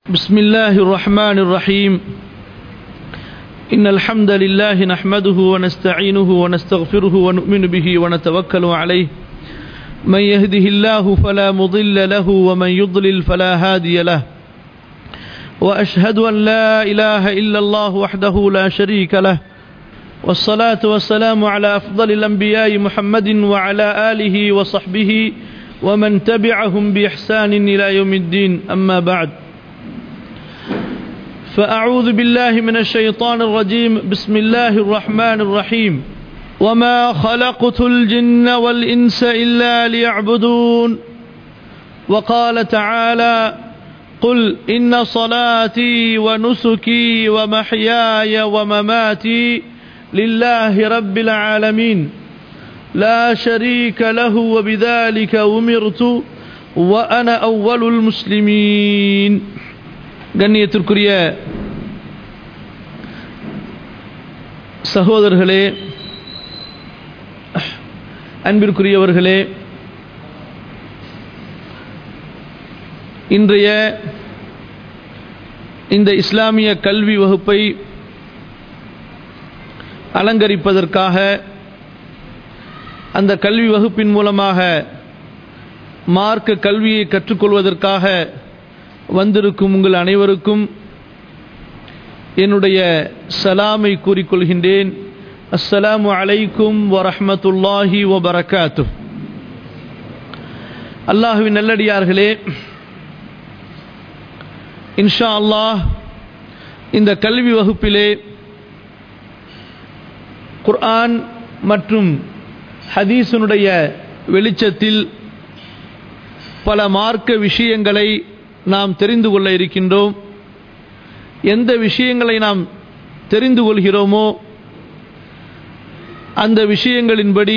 بسم الله الرحمن الرحيم إن الحمد لله نحمده ونستعينه ونستغفره ونؤمن به ونتوكل عليه من يهده الله فلا مضل له ومن يضلل فلا هادي له وأشهد أن لا إله إلا الله وحده لا شريك له والصلاة والسلام على أفضل الأنبياء محمد وعلى آله وصحبه ومن تبعهم بإحسان إلى يوم الدين أما بعد فأعوذ بالله من الشيطان الرجيم بسم الله الرحمن الرحيم وما خلقت الجن والإنس إلا ليعبدون وقال تعالى قل إن صلاتي ونسكي ومحياي ومماتي لله رب العالمين لا شريك له وبذلك أمرت وأنا أول المسلمين கண்ணியத்திற்குரிய சகோதரர்களே அன்பிற்குரியவர்களே இன்றைய இந்த இஸ்லாமிய கல்வி வகுப்பை அலங்கரிப்பதற்காக அந்த கல்வி வகுப்பின் மூலமாக மார்க்க கல்வியை கற்றுக்கொள்வதற்காக வந்திருக்கும் உங்கள் அனைவருக்கும் என்னுடைய சலாமை கூறிக்கொள்கின்றேன் அஸ்ஸலாமு அலைக்கும் வரஹமத்துல்லாஹி வபரகாத்து அல்லாஹுவின் நல்லடியார்களே இன்ஷா அல்லாஹ் இந்த கல்வி வகுப்பிலே குர்ஆன் மற்றும் ஹதீஸனுடைய வெளிச்சத்தில் பல மார்க்க விஷயங்களை நாம் தெரிந்து கொள்ள இருக்கின்றோம் எந்த விஷயங்களை நாம் தெரிந்து கொள்கிறோமோ அந்த விஷயங்களின்படி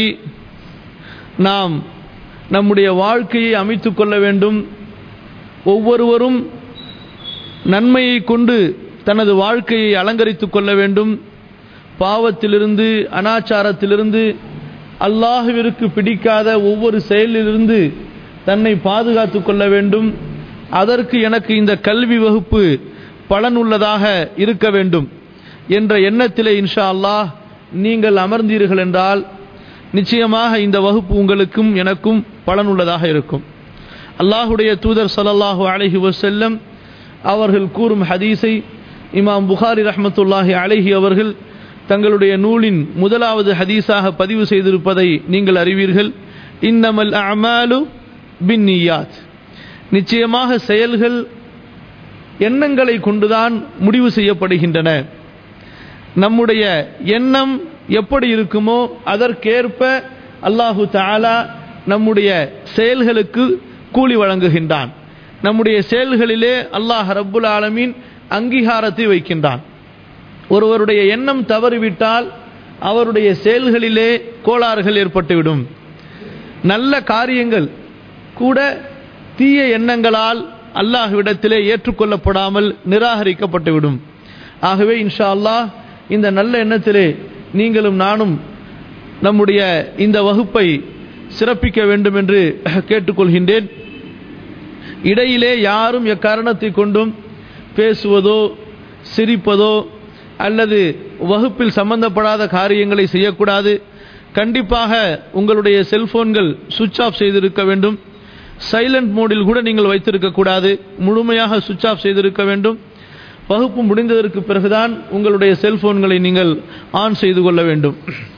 நாம் நம்முடைய வாழ்க்கையை அமைத்து கொள்ள வேண்டும் ஒவ்வொருவரும் நன்மையை கொண்டு தனது வாழ்க்கையை அலங்கரித்து கொள்ள வேண்டும் பாவத்திலிருந்து அனாச்சாரத்திலிருந்து அல்லாஹுவிற்கு பிடிக்காத ஒவ்வொரு செயலிலிருந்து தன்னை பாதுகாத்து கொள்ள வேண்டும் அதற்கு எனக்கு இந்த கல்வி வகுப்பு பலனுள்ளதாக இருக்க வேண்டும் என்ற எண்ணத்திலே இன்ஷா அல்லாஹ் நீங்கள் அமர்ந்தீர்கள் என்றால் நிச்சயமாக இந்த வகுப்பு உங்களுக்கும் எனக்கும் பலனுள்ளதாக இருக்கும் அல்லாஹுடைய தூதர் சல்லல்லாஹு அலஹி வசல்லம் அவர்கள் கூறும் ஹதீஸை இமாம் புகாரி ரஹமத்துல்லாஹி அலஹி அவர்கள் தங்களுடைய நூலின் முதலாவது ஹதீஸாக பதிவு செய்திருப்பதை நீங்கள் அறிவீர்கள் இன்னமல் அமாலு பின் நியாத் நிச்சயமாக செயல்கள் எண்ணங்களை கொண்டுதான் முடிவு செய்யப்படுகின்றன நம்முடைய எண்ணம் எப்படி இருக்குமோ அதற்கேற்ப அல்லாஹு தாலா நம்முடைய செயல்களுக்கு கூலி வழங்குகின்றான் நம்முடைய செயல்களிலே அல்லாஹ் ரப்புல் ஆலமீன் அங்கீகாரத்தை வைக்கின்றான் ஒருவருடைய எண்ணம் தவறிவிட்டால் அவருடைய செயல்களிலே கோளாறுகள் ஏற்பட்டுவிடும் நல்ல காரியங்கள் கூட தீய எண்ணங்களால் அல்லாஹ்விடத்திலே ஏற்றுக்கொள்ளப்படாமல் நிராகரிக்கப்பட்டுவிடும் ஆகவே இன்ஷா அல்லாஹ் இந்த நல்ல எண்ணத்திலே நீங்களும் நானும் நம்முடைய இந்த வகுப்பை சிறப்பிக்க வேண்டும் என்று கேட்டுக்கொள்கின்றேன் இடையிலே யாரும் எக்காரணத்தை கொண்டும் பேசுவதோ சிரிப்பதோ அல்லது வகுப்பில் சம்பந்தப்படாத காரியங்களை செய்யக்கூடாது கண்டிப்பாக உங்களுடைய செல்போன்கள் சுவிட்ச் ஆஃப் செய்திருக்க வேண்டும் சைலண்ட் மோடில் கூட நீங்கள் வைத்திருக்க கூடாது முழுமையாக சுவிட்ச் ஆஃப் செய்திருக்க வேண்டும் வகுப்பு முடிந்ததற்கு பிறகுதான் உங்களுடைய செல்போன்களை நீங்கள் ஆன் செய்து கொள்ள வேண்டும்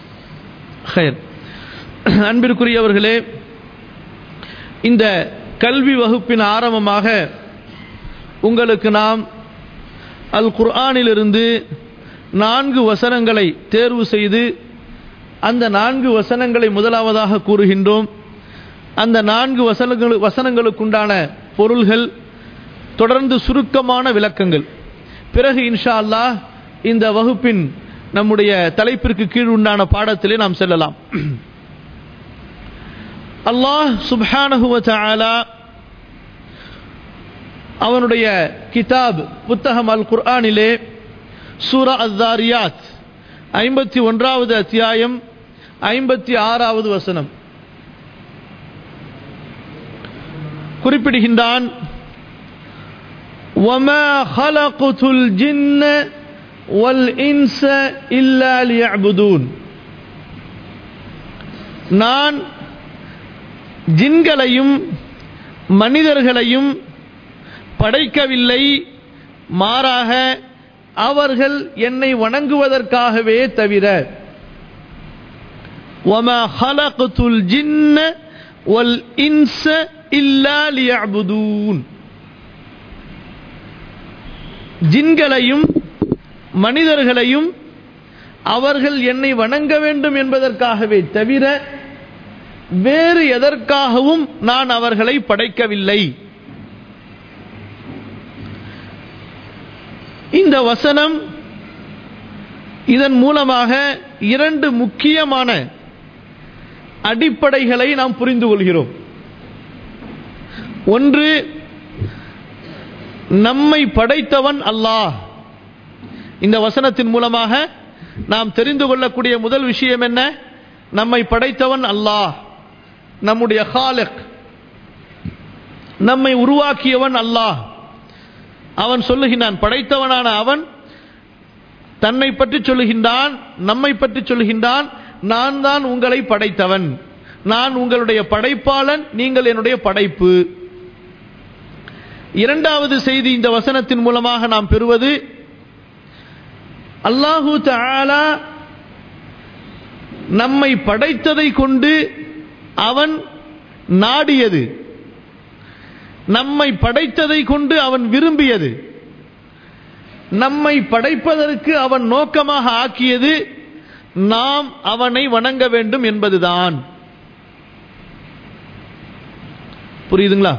அன்பிற்குரியவர்களே இந்த கல்வி வகுப்பின் ஆரம்பமாக உங்களுக்கு நாம் அல் குர்ஆனிலிருந்து நான்கு வசனங்களை தேர்வு செய்து அந்த நான்கு வசனங்களை முதலாவதாக கூறுகின்றோம் அந்த நான்கு வசனங்கள் வசனங்களுக்குண்டான பொருள்கள் தொடர்ந்து சுருக்கமான விளக்கங்கள் பிறகு இன்ஷா அல்லாஹ் இந்த வகுப்பின் நம்முடைய தலைப்பிற்கு கீழ் உண்டான பாடத்திலே நாம் செல்லலாம் அல்லாஹ் சுப்ஹானஹுவ தஆலா அவனுடைய கிதாப் புத்தகம் அல் குர்ஆனிலே சூரா அஸ்தாரியாத் ஐம்பத்தி ஒன்றாவது அத்தியாயம் ஐம்பத்தி ஆறாவது வசனம் குறிப்பிடுகின்றான் وما خلقت الجن والإنس إلا ليعبدون நான் ஜின்களையும் மனிதர்களையும் படைக்கவில்லை மாறாக அவர்கள் என்னை வணங்குவதற்காகவே தவிர وما خلقت الجن والإنس إلا ليعبدون ஜின்களையும் மனிதர்களையும் அவர்கள் என்னை வணங்க வேண்டும் என்பதற்காகவே தவிர வேறு எதற்காகவும் நான் அவர்களை படைக்கவில்லை இந்த வசனம் இதன் மூலமாக இரண்டு முக்கியமான அடிப்படைகளை நாம் புரிந்து கொள்கிறோம் ஒன்று நம்மை படைத்தவன் அல்லாஹ் இந்த வசனத்தின் மூலமாக நாம் தெரிந்து கொள்ளக்கூடிய முதல் விஷயம் என்ன நம்மை படைத்தவன் அல்லாஹ் நம்முடைய ஹாலக் நம்மை உருவாக்கியவன் அல்லாஹ் அவன் சொல்லுகின்றான் படைத்தவனான அவன் தன்னை பற்றி சொல்லுகின்றான் நம்மை பற்றி சொல்லுகின்றான் நான் தான் உங்களை படைத்தவன் நான் உங்களுடைய படைப்பாளன் நீங்கள் என்னுடைய படைப்பு இரண்டாவது செய்தி இந்த வசனத்தின் மூலமாக நாம் பெறுவது அல்லாஹு தாலா நம்மை படைத்ததை கொண்டு அவன் நாடியது நம்மை படைத்ததை கொண்டு அவன் விரும்பியது நம்மை படைப்பதற்கு அவன் நோக்கமாக ஆக்கியது நாம் அவனை வணங்க வேண்டும் என்பதுதான் புரியுதுங்களா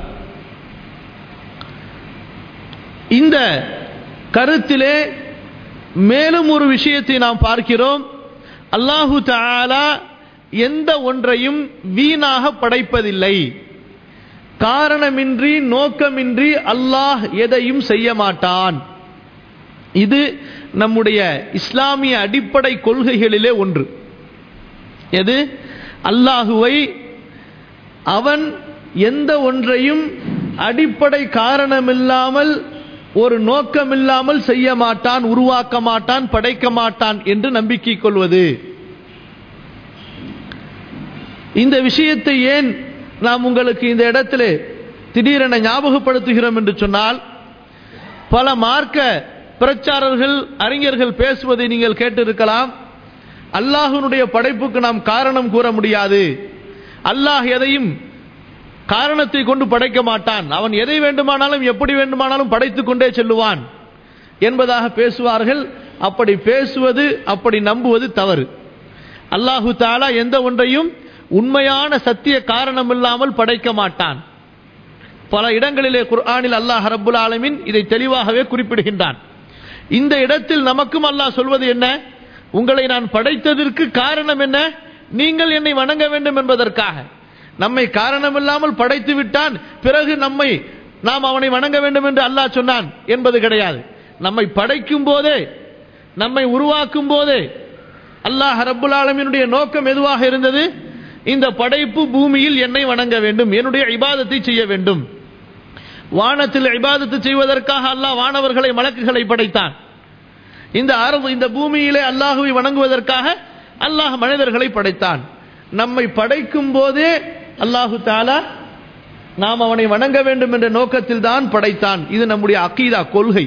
இந்த கருத்திலே மேலும் ஒரு விஷயத்தை நாம் பார்க்கிறோம் அல்லாஹு தாலா எந்த ஒன்றையும் வீணாக படைப்பதில்லை காரணமின்றி நோக்கமின்றி அல்லாஹ் எதையும் செய்ய மாட்டான் இது நம்முடைய இஸ்லாமிய அடிப்படை கொள்கைகளிலே ஒன்று எது அல்லாஹுவை அவன் எந்த ஒன்றையும் அடிப்படை காரணமில்லாமல் ஒரு நோக்கமில்லாமல் செய்ய மாட்டான் உருவாக்க மாட்டான் படைக்க மாட்டான் என்று நம்பிக்கை கொள்வது இந்த விஷயத்தை ஏன் நாம் உங்களுக்கு இந்த இடத்துல திடீரென ஞாபகப்படுத்துகிறோம் என்று சொன்னால் பல மார்க்க பிரச்சாரர்கள் அறிஞர்கள் பேசுவதை நீங்கள் கேட்டிருக்கலாம் அல்லாஹனுடைய படைப்புக்கு நாம் காரணம் கூற முடியாது அல்லாஹ் எதையும் காரணத்தை கொண்டு படைக்க மாட்டான் அவன் எதை வேண்டுமானாலும் எப்படி வேண்டுமானாலும் படைத்துக் கொண்டே செல்லுவான் என்பதாக பேசுவார்கள் அப்படி பேசுவது அப்படி நம்புவது தவறு அல்லாஹு தாலா எந்த ஒன்றையும் உண்மையான சத்திய காரணம் இல்லாமல் படைக்க மாட்டான் பல இடங்களிலே குர்ஆனில் அல்லாஹ் ரப்புல் ஆலமின் இதை தெளிவாகவே குறிப்பிடுகின்றான் இந்த இடத்தில் நமக்கும் அல்லாஹ் சொல்வது என்ன உங்களை நான் படைத்ததற்கு காரணம் என்ன நீங்கள் என்னை வணங்க வேண்டும் என்பதற்காக நம்மை காரணமில்லாமல் படைத்து விட்டான் பிறகு நம்மை நாம் அவனை வணங்க வேண்டும் என்று அல்லாஹ் சொன்னான் என்பது கிடையாது நம்மை படைக்கும் போதே நம்மை உருவாக்கும் போதே அல்லாஹ் ரப்புல் ஆலமினுடைய நோக்கம் எதுவாக இருந்தது இந்த படைப்பு பூமியில் என்னை வணங்க வேண்டும் என்னுடைய இபாதத்தை செய்ய வேண்டும் வானத்தில் இபாதத்து செய்வதற்காக அல்லாஹ் வானவர்களை மலக்குகளை படைத்தான் இந்த அரபு இந்த பூமியிலே அல்லாஹுவை வணங்குவதற்காக அல்லாஹ் மனிதர்களை படைத்தான் நம்மை படைக்கும் போதே அல்லாஹு தாலா நாம் அவனை வணங்க வேண்டும் என்ற நோக்கத்தில் தான் படைத்தான் இது நம்முடைய அக்கீதா கொள்கை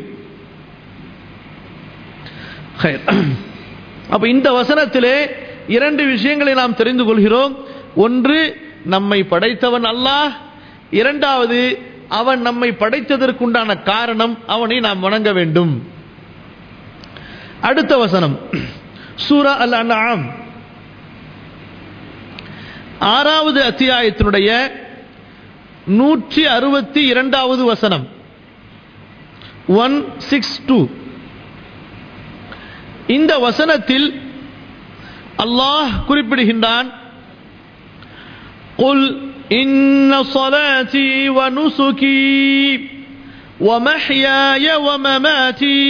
அப்ப இந்த வசனத்திலே இரண்டு விஷயங்களை நாம் தெரிந்து கொள்கிறோம் ஒன்று நம்மை படைத்தவன் அல்லாஹ் இரண்டாவது அவன் நம்மை படைத்ததற்குண்டான காரணம் அவனை நாம் வணங்க வேண்டும் அடுத்த வசனம் சூரா அல் அன்ஆம் ஆறாவது அத்தியாயத்தினுடைய நூற்றி அறுபத்தி இரண்டாவது வசனம் ஒன் சிக்ஸ் டூ இந்த வசனத்தில் அல்லாஹ் குறிப்பிடுகின்றான் قل إن صلاتي ونسكي ومحياي ومماتي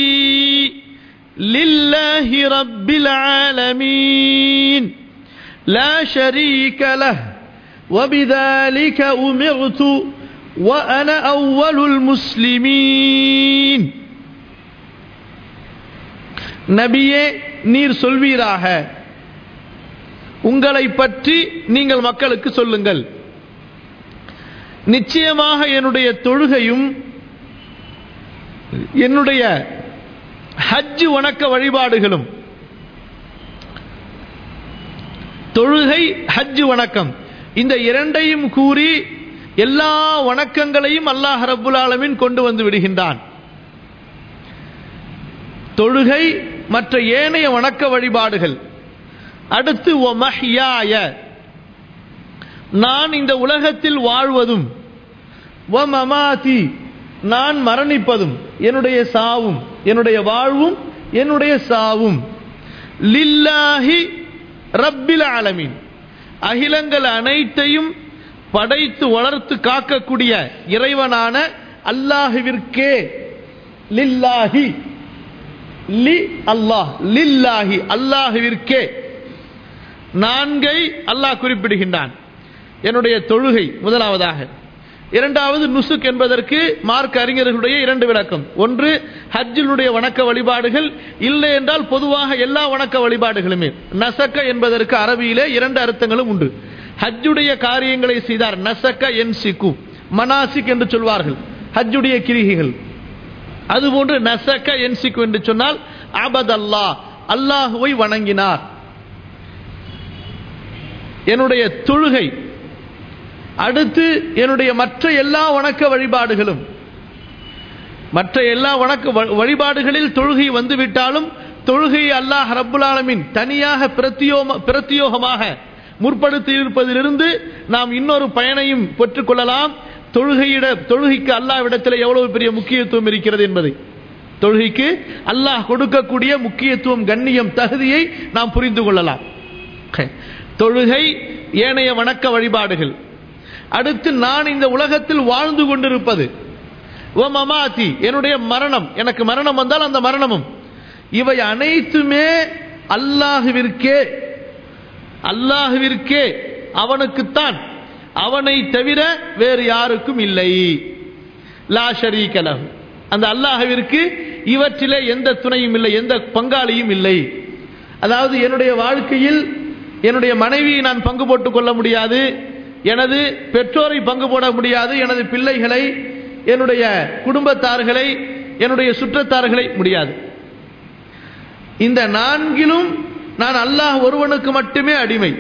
لله رب العالمين لا شريك له وبذلك أمرت وأنا أول المسلمين நபியே நீர் சொல்வீராக உங்களை பற்றி நீங்கள் மக்களுக்கு சொல்லுங்கள் நிச்சயமாக என்னுடைய தொழுகையும் என்னுடைய ஹஜ் வணக்க வழிபாடுகளும் தொழுகை ஹஜ் வணக்கம் இந்த இரண்டையும் கூறி எல்லா வணக்கங்களையும் அல்லாஹ் ரப்புல் ஆலமீன் கொண்டு வந்து விடுகின்றான் தொழுகை மற்ற ஏனைய வணக்க வழிபாடுகள் அடுத்து ஒமஹ்யாய நான் இந்த உலகத்தில் வாழ்வதும் ஒமமாதி நான் மரணிப்பதும் என்னுடைய சாவும் என்னுடைய வாழ்வும் என்னுடைய சாவும் லில்லாஹி ரப்பில் ஆலமீன் அகிலங்கள் அனைத்தையும் படைத்து வளர்த்து காக்கக்கூடிய இறைவனான அல்லாஹுவிற்கே லில்லாஹி லி அல்லாஹ் லில்லாஹி அல்லாஹுவிற்கே நான்கை அல்லாஹ் குறிப்பிடுகின்றான் என்னுடைய தொழுகை முதலாவதாக இரண்டாவது நுசுக் என்பதற்கு மார்க் அறிஞர்களுடைய இரண்டு விளக்கம் ஒன்று ஹஜ்ஜினுடைய வணக்க வழிபாடுகள் இல்லை என்றால் பொதுவாக எல்லா வணக்க வழிபாடுகளுமே நசக்க என்பதற்கு அரபியிலே இரண்டு அர்த்தங்களும் உண்டு ஹஜ்ஜுடைய காரியங்களை செய்தார் நசக்க என் சிக்கு மனாசிக் என்று சொல்வார்கள் ஹஜ்ஜுடைய கிரிகைகள் அதுபோன்று நசக்க என் சிக்கு என்று சொன்னால் அபத் அல்லாஹ் அல்லாஹுவை வணங்கினார் என்னுடைய தொழுகை அடுத்து என்னுடைய மற்ற எல்லா வணக்க வழிபாடுகளும் மற்ற எல்லா வணக்க வ- வழிபாடுகளில் தொழுகை வந்துவிட்டாலும் தொழுகை அல்லாஹ் ரப்புல் ஆலமீன் தனியாக பிரத்தியோக பிரத்தியோகமாக முற்படுத்தி இருப்பதிலிருந்து நாம் இன்னொரு பயனையும் பெற்றுக்கொள்ளலாம் தொழுகையிட தொழுகைக்கு அல்லாவிடத்தில் எவ்வளவு பெரிய முக்கியத்துவம் இருக்கிறது என்பதை தொழுகைக்கு அல்லாஹ் கொடுக்கக்கூடிய முக்கியத்துவம் கண்ணியம் தகுதியை நாம் புரிந்து கொள்ளலாம் தொழுகை ஏனைய வணக்க வழிபாடுகள் அடுத்து நான் இந்த உலகத்தில் வாழ்ந்து கொண்டிருப்பது ஓ மமாதி என்னுடைய மரணம் எனக்கு மரணம் வந்தால் அந்த மரணமும் இவை அனைத்துமே அல்லாஹுவிற்கே அல்லாஹுவிற்கே அவனுக்குத்தான் அவனை தவிர வேறு யாருக்கும் இல்லை லா ஷரீக லஹு அந்த அல்லாஹ்விற்கு இவற்றிலே எந்த துணையும் இல்லை எந்த பங்காளியும் இல்லை அதாவது என்னுடைய வாழ்க்கையில் என்னுடைய மனைவியை நான் பங்கு போட்டுக் கொள்ள முடியாது எனது பெற்றோரை பங்கு போட முடியாது எனது பிள்ளைகளை என்னுடைய குடும்பத்தார்களை என்னுடைய சுற்றத்தார்களை முடியாது இந்த நான்கிலும் நான் அல்லாஹ் ஒருவனுக்கு மட்டுமே அடிமை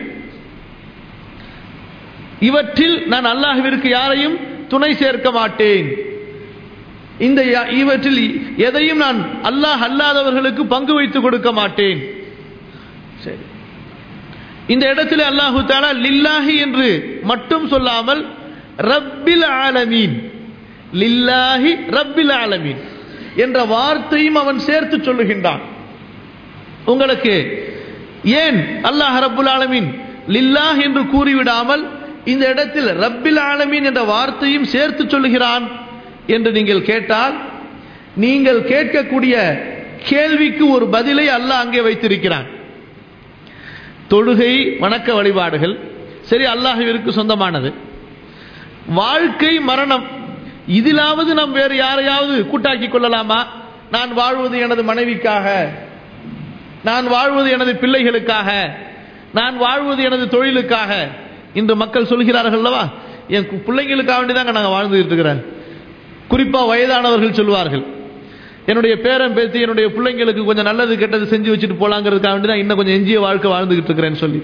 இவற்றில் நான் அல்லாஹ்விற்கு யாரையும் துணை சேர்க்க மாட்டேன் இந்த ய- இவற்றில் எதையும் நான் அல்லாஹ் அல்லாதவர்களுக்கு பங்கு வைத்து கொடுக்க மாட்டேன் சரி இந்த இடத்துல அல்லாஹு தாலா லில்லாஹி என்று மட்டும் சொல்லாமல் ரப்பில் ஆலமீன் லில்லாஹி ரப்பில் ஆலமீன் என்ற வார்த்தையும் அவன் சேர்த்து சொல்லுகின்றான் உங்களுக்கு ஏன் அல்லாஹ் ரப்புல் ஆலமீன் லில்லாஹ் என்று கூறிவிடாமல் இந்த இடத்தில் ரப்பில் ஆலமீன் என்ற வார்த்தையும் சேர்த்து சொல்லுகிறான் என்று நீங்கள் கேட்டால் நீங்கள் கேட்கக்கூடிய கேள்விக்கு ஒரு பதிலை அல்லாஹ் அங்கே வைத்திருக்கிறான் தொழுகை வணக்க வழிபாடுகள் சரி அல்லாஹ்விற்கு சொந்தமானது வாழ்க்கை மரணம் இதிலாவது நாம் வேறு யாரையாவது கூட்டாக்கி கொள்ளலாமா நான் வாழ்வது எனது மனைவிக்காக நான் வாழ்வது எனது பிள்ளைகளுக்காக நான் வாழ்வது எனது தொழிலுக்காக இன்று மக்கள் சொல்கிறார்கள் அல்லவா என் கு- பிள்ளைங்களுக்காக வேண்டிதாங்க நாங்கள் வாழ்ந்துகிட்டு இருக்கிறேன் குறிப்பா வயதானவர்கள் சொல்வார்கள் என்னுடைய பேரன் பேத்தி என்னுடைய பிள்ளைங்களுக்கு கொஞ்சம் நல்லது கெட்டது செஞ்சு வச்சுட்டு போலாங்கிறதுக்காக வேண்டி தான் இன்னும் கொஞ்சம் எஞ்சிய வாழ்க்கை வாழ்ந்துகிட்டு இருக்கிறேன்னு சொல்லி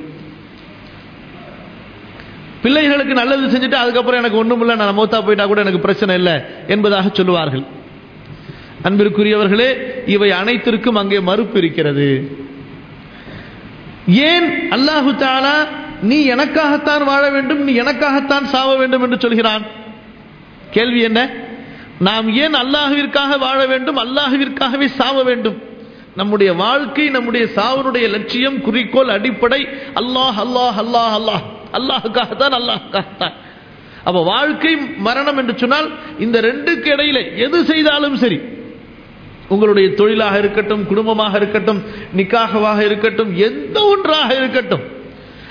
பிள்ளைகளுக்கு நல்லது செஞ்சுட்டு அதுக்கப்புறம் எனக்கு ஒண்ணும் இல்லை நான் மூத்தா போயிட்டா கூட எனக்கு பிரச்சனை இல்லை என்பதாக சொல்லுவார்கள் அன்பிற்குரியவர்களே இவை அனைத்திற்கும் அங்கே மறுப்பு இருக்கிறது ஏன் அல்லாஹு தாலா நீ எனக்காகத்தான் வாழ வேண்டும் நீ எனக்காகத்தான் சாவ வேண்டும் என்று சொல்கிறான் கேள்வி என்ன நாம் ஏன் அல்லாஹுவிற்காக வாழ வேண்டும் அல்லாஹுவிற்காகவே சாவ வேண்டும் நம்முடைய வாழ்க்கை நம்முடைய சாவனுடைய லட்சியம் குறிக்கோள் அடிப்படை அல்லாஹ் அல்லாஹ் அல்லாஹ் அல்லாஹ் அல்லாஹுக்காகத்தான் அல்லாஹுக்காகத்தான் அப்ப வாழ்க்கை மரணம் என்று சொன்னால் இந்த ரெண்டுக்கு இடையில எது செய்தாலும் சரி உங்களுடைய தொழிலாக இருக்கட்டும் குடும்பமாக இருக்கட்டும் நிக்காகவாக இருக்கட்டும் எந்த ஒன்றாக இருக்கட்டும்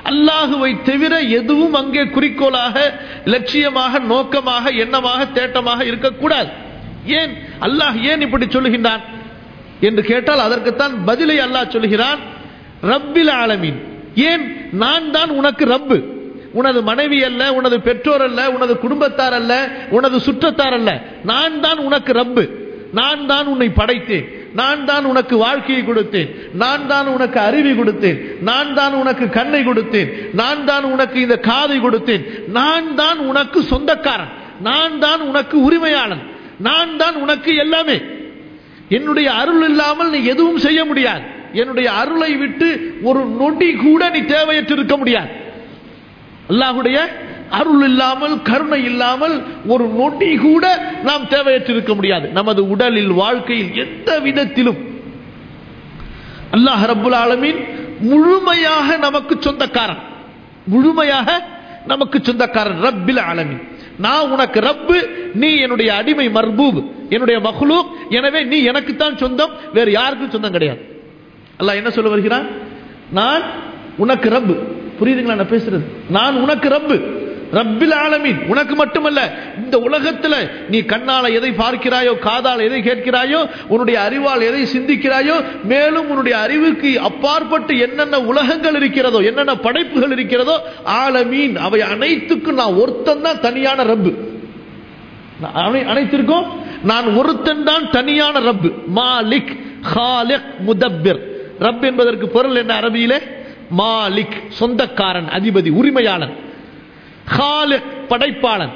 அல்லாஹுவை தவிர எதுவும் அங்கே குறிக்கோளாக லட்சியமாக நோக்கமாக எண்ணமாக தேட்டமாக இருக்கக்கூடாது ஏன் அல்லாஹ் ஏன் இப்படி சொல்லுகின்றான் என்று கேட்டால் அதற்குத்தான் பதிலை அல்லாஹ் சொல்கிறான் ரப்பில் ஆலமீன் ஏன் நான் தான் உனக்கு ரப்பு உனது மனைவி அல்ல உனது பெற்றோர் அல்ல உனது குடும்பத்தார் அல்ல உனது சுற்றத்தார் அல்ல நான் தான் உனக்கு ரப்பு நான் தான் உன்னை படைத்தேன் நான் தான் உனக்கு வாழ்க்கையை கொடுத்தேன் நான் தான் உனக்கு அறிவை கொடுத்தேன் நான் தான் உனக்கு கண்ணை கொடுத்தேன் நான் தான் உனக்கு இந்த காதை கொடுத்தேன் நான் தான் உனக்கு சொந்தக்காரன் நான் தான் உனக்கு உரிமையாளன் நான் தான் உனக்கு எல்லாமே என்னுடைய அருள் இல்லாமல் நீ எதுவும் செய்ய முடியாது என்னுடைய அருளை விட்டு ஒரு நொடி கூட நீ தேவையற்று இருக்க முடியாது அல்லாஹுடைய அருள் இல்லாமல் கருணை இல்லாமல் ஒரு நொடி கூட நாம் தேவையற்று இருக்க முடியாது நமது உடலில் வாழ்க்கையில் எந்த விதத்திலும் அல்லாஹ் ரப்புல் ஆலமீன் முழுமையாக நமக்கு சொந்தக்காரன் முழுமையாக நமக்கு சொந்தக்காரன் ரப்பில் ஆலமீன் நான் உனக்கு ரப்பு நீ என்னுடைய அடிமை மர்பூப் என்னுடைய மஹ்லூக் எனவே நீ எனக்குத்தான் சொந்தம் வேறு யாருக்கும் சொந்தம் கிடையாது அல்லாஹ் என்ன சொல்ல வருகிறான் நான் உனக்கு ரப்பு புரியுதுங்களா நான் பேசுறது நான் உனக்கு ரப்பு ரப்பில் ஆலமீன் உனக்கு மட்டுமல்ல இந்த உலகத்துல நீ கண்ணால எதை பார்க்கிறாயோ காதால் எதை கேட்கிறாயோ உன்னுடைய அறிவால் எதை சிந்திக்கிறாயோ மேலும் உன்னுடைய அறிவுக்கு அப்பாற்பட்டு என்னென்ன உலகங்கள் இருக்கிறதோ என்னென்ன படைப்புகள் இருக்கிறதோ ஆலமீன் அவை அனைத்துக்கும் நான் ஒருத்தன் தான் தனியான ரப்பு அனை- அனைத்திற்கும் நான் ஒருத்தன் தான் தனியான ரப்பு மாலிக் ஹாலிக் முதப்பிர் ரப் என்பதற்கு பொருள் என்ன அரபியிலே மாலிக் சொந்தக்காரன் அதிபதி உரிமையாளன் ஹாலிக் படைப்பாளன்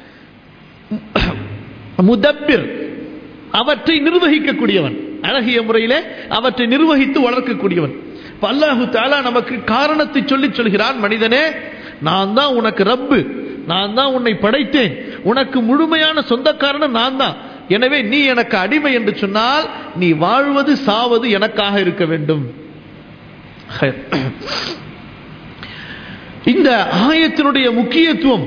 முதப்பிர் அவற்றை நிர்வகிக்கக்கூடியவன் அழகிய முறையிலே அவற்றை நிர்வகித்து வளர்க்கக்கூடியவன் இப்ப அல்லாஹு தாலா நமக்கு காரணத்தை சொல்லி சொல்கிறான் மனிதனே நான் தான் உனக்கு ரப்பு நான் தான் உன்னை படைத்தேன் உனக்கு முழுமையான சொந்தக்காரன் நான் தான் எனவே நீ எனக்கு அடிமை என்று சொன்னால் நீ வாழ்வது சாவது எனக்காக இருக்க வேண்டும் ஹைர். இந்த ஆயத்தினுடைய முக்கியத்துவம்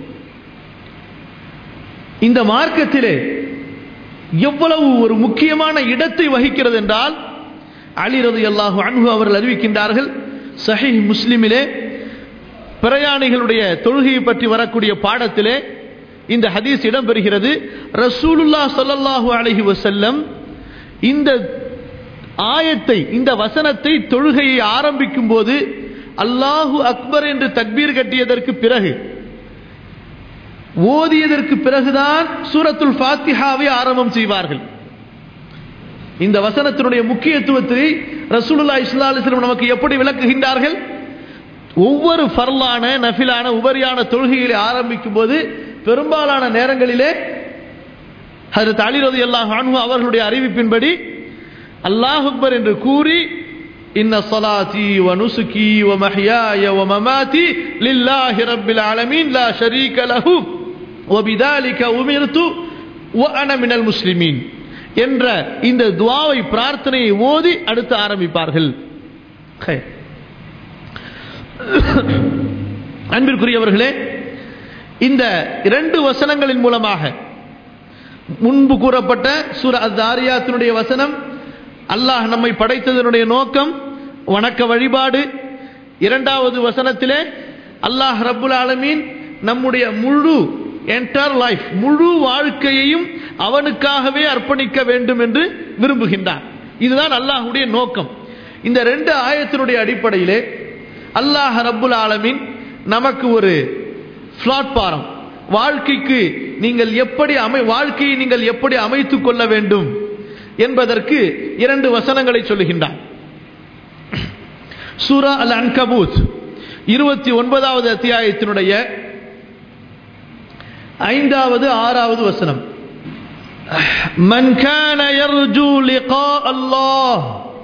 இந்த மார்க்கத்திலே எவ்வளவு ஒரு முக்கியமான இடத்தை வகிக்கிறது என்றால் அலி ரலியல்லாஹு அன்ஹு அவர்கள் அறிவிக்கின்றார்கள் சஹீஹ் முஸ்லிமிலே பிரயாணிகளுடைய தொழுகையை பற்றி வரக்கூடிய பாடத்திலே இந்த ஹதீஸ் இடம்பெறுகிறது ரசூலுல்லாஹ் ஸல்லல்லாஹு அலைஹி வஸல்லம் இந்த ஆயத்தை இந்த வசனத்தை தொழுகையை ஆரம்பிக்கும் போது அல்லாஹு அக்பர் என்று தக்பீர் கட்டியதற்கு பிறகு ஓதியதற்கு பிறகுதான் சூரத்துல் ஃபாத்திஹாவை ஆரம்பம் செய்வார்கள் இந்த வசனத்தினுடைய முக்கியத்துவத்தை ரசூலுல்லாஹி ஸல்லல்லாஹு அலைஹி வஸல்லம் நமக்கு எப்படி விளக்குகின்றார்கள் ஒவ்வொரு ஃபர்லான நஃபிலான உபரியான தொழுகைகளை ஆரம்பிக்கும் போது பெரும்பாலான நேரங்களிலே ஹஜரத் அலி ரலியல்லாஹு அன்ஹு அவர்களுடைய அறிவிப்பின்படி அல்லாஹ் அக்பர் என்று கூறி இன்ன ஸலாத்தி வ நுசுகி வ மஹ்யாய வ மமாதி லில்லாஹி ரப்பில் ஆலமீன் லா ஷரீக லஹு வ பிதாலிக உமிர்து வ அன மினல் முஸ்லிமீன் என்ற இந்த துஆவை பிரார்த்தனையை ஓதி அடுத்து ஆரம்பிப்பார்கள் ஹை. அன்பிற்குரியவர்களே இந்த இரண்டு வசனங்களின் மூலமாக முன்பு கூறப்பட்ட சூர அத்தாரியாத்தினுடைய வசனம் அல்லாஹ் நம்மை படைத்ததனுடைய நோக்கம் வணக்க வழிபாடு இரண்டாவது வசனத்திலே அல்லாஹ் ரப்புல் ஆலமீன் நம்முடைய முழு என்டர் லைஃப் முழு வாழ்க்கையையும் அவனுக்காகவே அர்ப்பணிக்க வேண்டும் என்று விரும்புகின்றான் இதுதான் அல்லாஹ்வுடைய நோக்கம் இந்த ரெண்டு ஆயத்தினுடைய அடிப்படையிலே அல்லாஹ் ரப்புல் ஆலமீன் நமக்கு ஒரு பிளாட்பாரம் வாழ்க்கைக்கு நீங்கள் எப்படி அமை வாழ்க்கையை நீங்கள் எப்படி அமைத்துக் கொள்ள வேண்டும் என்பதற்கு இரண்டு வசனங்களை சொல்லுகின்றான் சூரா அல் அன்கபூத் இருபத்தி ஒன்பதாவது அத்தியாயத்தினுடைய ஐந்தாவது ஆறாவது வசனம் من كان يرجو لقاء الله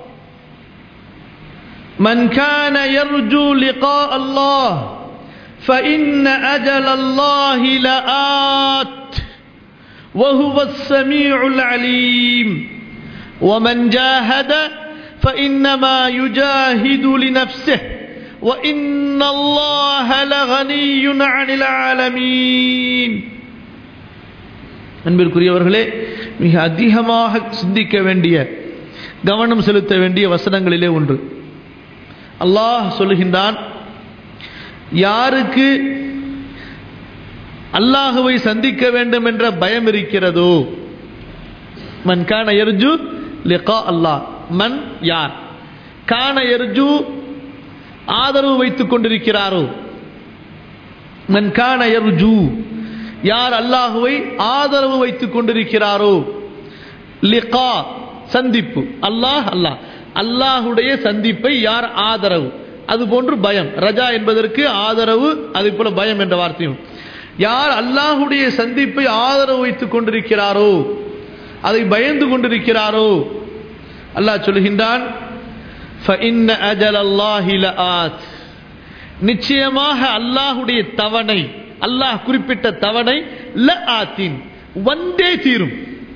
من كان يرجو لقاء الله فإن أجل الله لآت وهو السميع العليم ومن جاهد فإنما يجاهد لنفسه وإن الله لغني عن العالمين அன்பிற்குரியவர்களே மிக அதிகமாக சிந்திக்க வேண்டிய கவனம் செலுத்த வேண்டிய வசனங்களிலே ஒன்று அல்லாஹ் சொல்லுகின்றான் யாருக்கு அல்லாஹுவை சந்திக்க வேண்டும் என்ற பயம் இருக்கிறதோ மன் கான எர்ஜு லிகா அல்லாஹ் மன் யார் கான எர்ஜு ஆதரவு வைத்துக் கொண்டிருக்கிறாரோ மன் கான எர்ஜு யார் அல்லாஹுவை ஆதரவு வைத்துக் கொண்டிருக்கிறாரோ லிகா சந்திப்பு அல்லாஹ் அல்லாஹ் அல்லாஹுடைய சந்திப்பை யார் ஆதரவு அது போன்று பயம் ரஜா என்பதற்கு ஆதரவு அதே போல பயம் என்ற வார்த்தையும் யார் அல்லாஹுடைய சந்திப்பை ஆதரவு வைத்துக் கொண்டிருக்கிறாரோ அதை பயந்து கொண்டிருக்கிறாரோ அல்லாஹ் சொல்கின்றான் فَإِنَّ أَجَلَ اللَّهِ لَآتٍ நிச்சயமாக அல்லாஹுடைய தவணை அல்லாஹ் குறிப்பிட்ட தவணை ல ஆத்தின் வந்தே தீரும்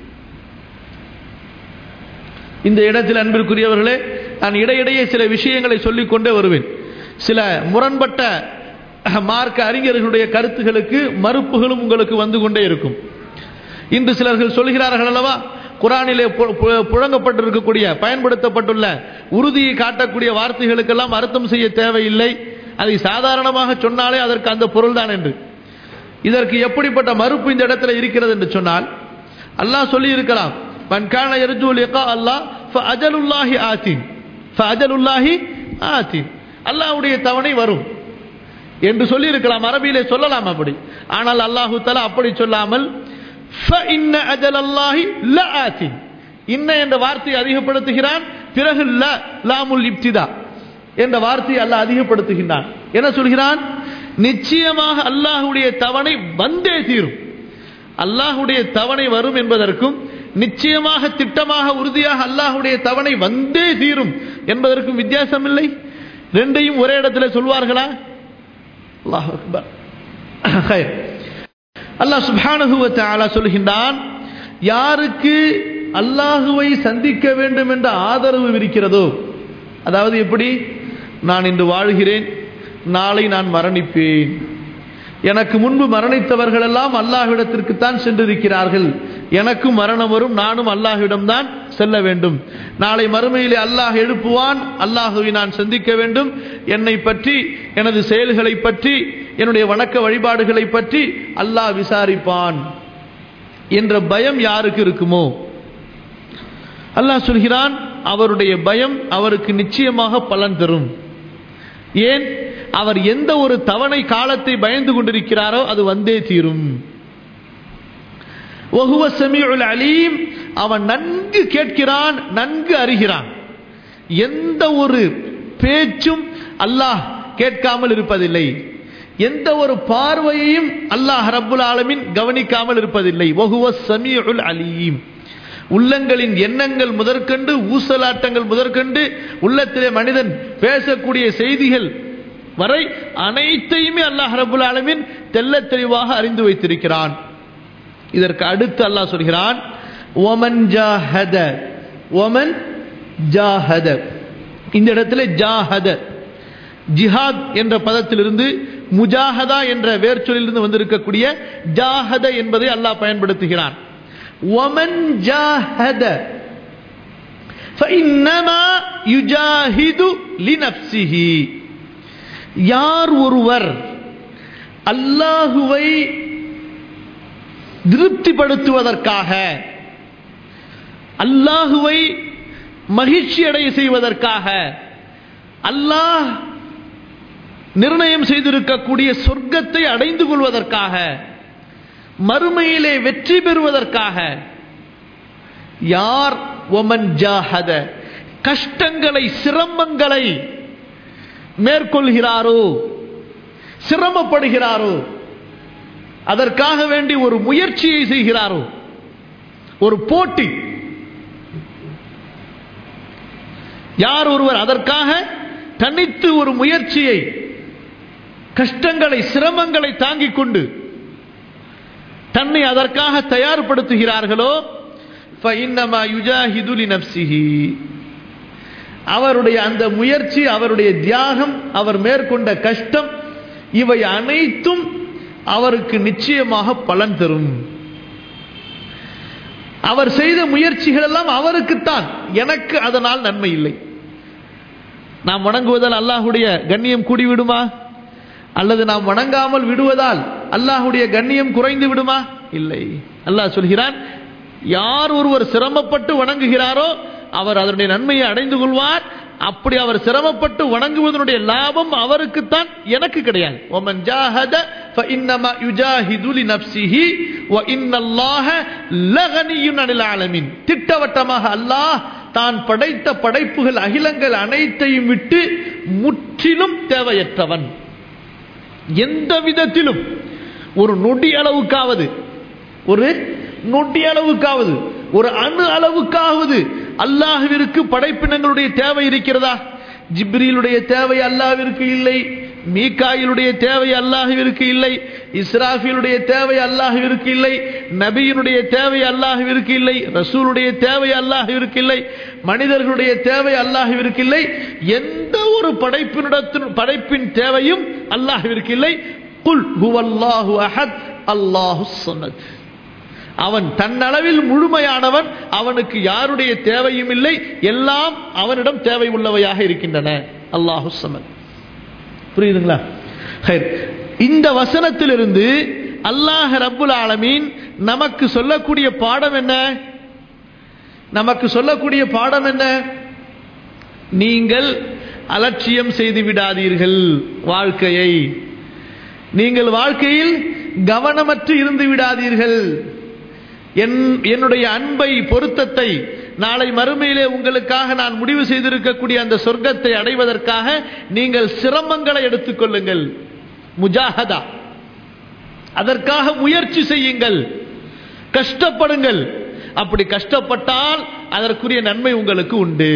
இந்த இடத்தில் அன்பிற்குரியவர்களே நான் இடையிடையே சில விஷயங்களை சொல்லிக் கொண்டே வருவேன் சில முரண்பட்ட மார்க்க அறிஞர்களுடைய கருத்துகளுக்கு மறுப்புகளும் உங்களுக்கு வந்து கொண்டே இருக்கும் இன்று சிலர்கள் சொல்கிறார்கள் அல்லவா குரானிலே பு- பு- புழங்கப்பட்டிருக்கக்கூடிய பயன்படுத்தப்பட்டுள்ள உறுதியை காட்டக்கூடிய வார்த்தைகளுக்கெல்லாம் அர்த்தம் செய்ய தேவையில்லை அதை சாதாரணமாக சொன்னாலே அதற்கு அந்த பொருள்தான் என்று இதற்கு எப்படிப்பட்ட மறுப்பு இந்த இடத்துல இருக்கிறது என்று சொன்னால் அல்லாஹ் சொல்லி இருக்கலாம் மன்கான எருஜு லிகா அல்லாஹ் ஃபஅஜலுல்லாஹி ஆத்தின் ஃபஅஜலுல்லாஹி ஆத்தின் அல்லாஹ்வுடைய தவணை வரும் என்று சொல்லி இருக்கலாம் அரபியிலே சொல்லலாம் அப்படி ஆனால் அல்லாஹு தஆலா அப்படி சொல்லாமல் فَإِنَّ أَجَلَ اللَّهِ لَآتٍ இன்ன என்ற வார்த்தையை அதிகப்படுத்துகிறான் பிறகு ல லாமுல் இப்திதா என்ற வார்த்தையை அல்லாஹ் அதிகப்படுத்துகின்றான் என்ன சொல்கிறான் நிச்சயமாக அல்லாஹ்வுடைய தவணை வந்தே தீரும் அல்லாஹ்வுடைய தவணை வரும் என்பதற்கும் நிச்சயமாக திட்டமாக உறுதியாக அல்லாஹ்வுடைய தவணை வந்தே தீரும் என்பதற்கும் வித்தியாசம் இல்லை ரெண்டையும் ஒரே இடத்துல சொல்வார்களா அல்லாஹ் அக்பர் ஹைர். அல்லாஹ் சுப்ஹானஹு வ தஆலா சொல்கின்றான் யாருக்கு அல்லாஹுவை சந்திக்க வேண்டும் என்ற ஆதரவு இருக்கிறதோ அதாவது எப்படி நான் இன்று வாழ்கிறேன் நாளை நான் மரணிப்பேன் எனக்கு முன்பு மரணித்தவர்கள் எல்லாம் அல்லாஹ்விடத்திற்கு தான் சென்றிருக்கிறார்கள் எனக்கும் மரணம் வரும் நானும் அல்லாஹ்விடம்தான் செல்ல வேண்டும் நாளை மறுமையிலே அல்லாஹ் எழுப்புவான் அல்லாஹுவை நான் சந்திக்க வேண்டும் என்னை பற்றி எனது செயல்களை பற்றி என்னுடைய வணக்க வழிபாடுகளை பற்றி அல்லாஹ் விசாரிப்பான் என்ற பயம் யாருக்கு இருக்குமோ அல்லாஹ் சொல்கிறான் அவருடைய பயம் அவருக்கு நிச்சயமாக பலன் தரும் ஏன் அவர் எந்த ஒரு தவணை காலத்தை பயந்து கொண்டிருக்கிறாரோ அது வந்தே தீரும் ஒஹுவ சமீஉல் அலீம் அவன் நன்கு கேட்கிறான் நன்கு அறிகிறான் எந்த ஒரு பேச்சும் அல்லாஹ் கேட்காமல் இருப்பதில்லை எந்த ஒரு பார்வையையும் அல்லாஹ் ரப்புல் ஆலமீன் கவனிக்காமல் இருப்பதில்லை ஒஹுவ சமீஉல் அலீம் உள்ளங்களின் எண்ணங்கள் முதற்கண்டு ஊசலாட்டங்கள் முதற்கண்டு உள்ளத்திலே மனிதன் பேசக்கூடிய செய்திகள் வரை அனைத்தையுமே அல்லாஹ் ரபுல் ஆலமீன் தெள்ளத் தெளிவாக அறிந்து வைத்திருக்கிறான் இதற்கு அடுத்து அல்லாஹ் சொல்கிறான் ஒமன் ஜாஹத ஒமன் ஜாஹத இந்த இடத்துல ஜாஹத ஜிஹாத் என்ற பதத்திலிருந்து முஜாஹதா என்ற வேர்ச்சொலிலிருந்து வந்திருக்கக்கூடிய ஜாஹத என்பதை அல்லாஹ் பயன்படுத்துகிறான் ஒமன் ஜாஹத فإنما يجاهد لنفسه யார் ஒருவர் அல்லாஹுவை திருப்திப்படுத்துவதற்காக அல்லாஹுவை மகிழ்ச்சி அடைய செய்வதற்காக அல்லாஹ் நிர்ணயம் செய்திருக்கக்கூடிய சொர்க்கத்தை அடைந்து கொள்வதற்காக மறுமையிலே வெற்றி பெறுவதற்காக யார் ஒமன் ஜாஹத கஷ்டங்களை சிரமங்களை மேற்கொள்கிறாரோ சிரமப்படுகிறாரோ அதற்காக வேண்டி ஒரு முயற்சியை செய்கிறாரோ ஒரு போட்டி யார் ஒருவர் அதற்காக தனித்து ஒரு முயற்சியை கஷ்டங்களை சிரமங்களை தாங்கிக் கொண்டு தன்னை அதற்காக தயார்படுத்துகிறார்களோ فإنما يجاهد لنفسه அவருடைய அந்த முயற்சி அவருடைய தியாகம் அவர் மேற்கொண்ட கஷ்டம் இவை அனைத்தும் அவருக்கு நிச்சயமாக பலன் தரும் அவர் செய்த முயற்சிகள் எல்லாம் அவருக்குத்தான் எனக்கு அதனால் நன்மை இல்லை நாம் வணங்குவதால் அல்லாஹுடைய கண்ணியம் கூடிவிடுமா அல்லது நாம் வணங்காமல் விடுவதால் அல்லாஹுடைய கண்ணியம் குறைந்து விடுமா இல்லை அல்லாஹ் சொல்கிறான் யார் ஒருவர் சிரமப்பட்டு வணங்குகிறாரோ அவர் அதனுடைய நன்மையை அடைந்து கொள்வார் அப்படி அவர் சிரமப்பட்டு வணங்குவதனுடைய லாபம் அவருக்குத்தான் எனக்கு கிடையாது ஒமன் ஜாஹத ஃபஇன்னமா யுஜாஹிது லினஃப்ஸிஹி வ இன்னல்லாஹ லகனியுன் அனில் ஆலமீன் திட்டவட்டமாக அல்லாஹ் தான் படைத்த படைப்புகள் அகிலங்கள் அனைத்தையும் விட்டு முற்றிலும் தேவையற்றவன் எந்த விதத்திலும் ஒரு நொடி அளவுக்காவது ஒரு நொடி அளவுக்காவது ஒரு அணு அளவுக்காவது அல்லாஹுவிற்கு படைப்பினங்களுடைய தேவை இருக்கிறதா ஜிப்ரீலுடைய தேவை அல்லாஹ்விற்கு இல்லை மீகாயிலுடைய தேவை அல்லாஹுவிற்கு இல்லை இஸ்ராஃபிலுடைய தேவை அல்லாஹுவிற்கு இல்லை நபியினுடைய தேவை அல்லாஹுவிற்கு இல்லை ரசூலுடைய தேவை அல்லாஹுவிற்கு இல்லை மனிதர்களுடைய தேவை அல்லாஹுவிற்கு இல்லை எந்த ஒரு படைப்பினிடத்தின் படைப்பின் தேவையும் அல்லாஹுவிற்கு இல்லை குல் ஹுவல்லாஹு அஹத் அல்லாஹு சமத் அவன் தன்னளவில் முழுமையானவன் அவனுக்கு யாருடைய தேவையும் இல்லை எல்லாம் அவனிடம் தேவை உள்ளவையாக இருக்கின்றன அல்லாஹு சமத் புரியுதுங்களா ஹைர். இந்த வசனத்திலிருந்து அல்லாஹ் ரப்புல் ஆலமீன் நமக்கு சொல்லக்கூடிய பாடம் என்ன நமக்கு சொல்லக்கூடிய பாடம் என்ன நீங்கள் அலட்சியம் செய்து விடாதீர்கள் வாழ்க்கையை நீங்கள் வாழ்க்கையில் கவனமற்று இருந்து விடாதீர்கள் என் என்னுடைய அன்பை பொருத்தத்தை நாளை மறுமையிலே உங்களுக்காக நான் முடிவு செய்திருக்கக்கூடிய அந்த சொர்க்கத்தை அடைவதற்காக நீங்கள் சிரமங்களை எடுத்துக்கொள்ளுங்கள் முஜாஹதா அதற்காக முயற்சி செய்யுங்கள் கஷ்டப்படுங்கள் அப்படி கஷ்டப்பட்டால் அதற்குரிய நன்மை உங்களுக்கு உண்டு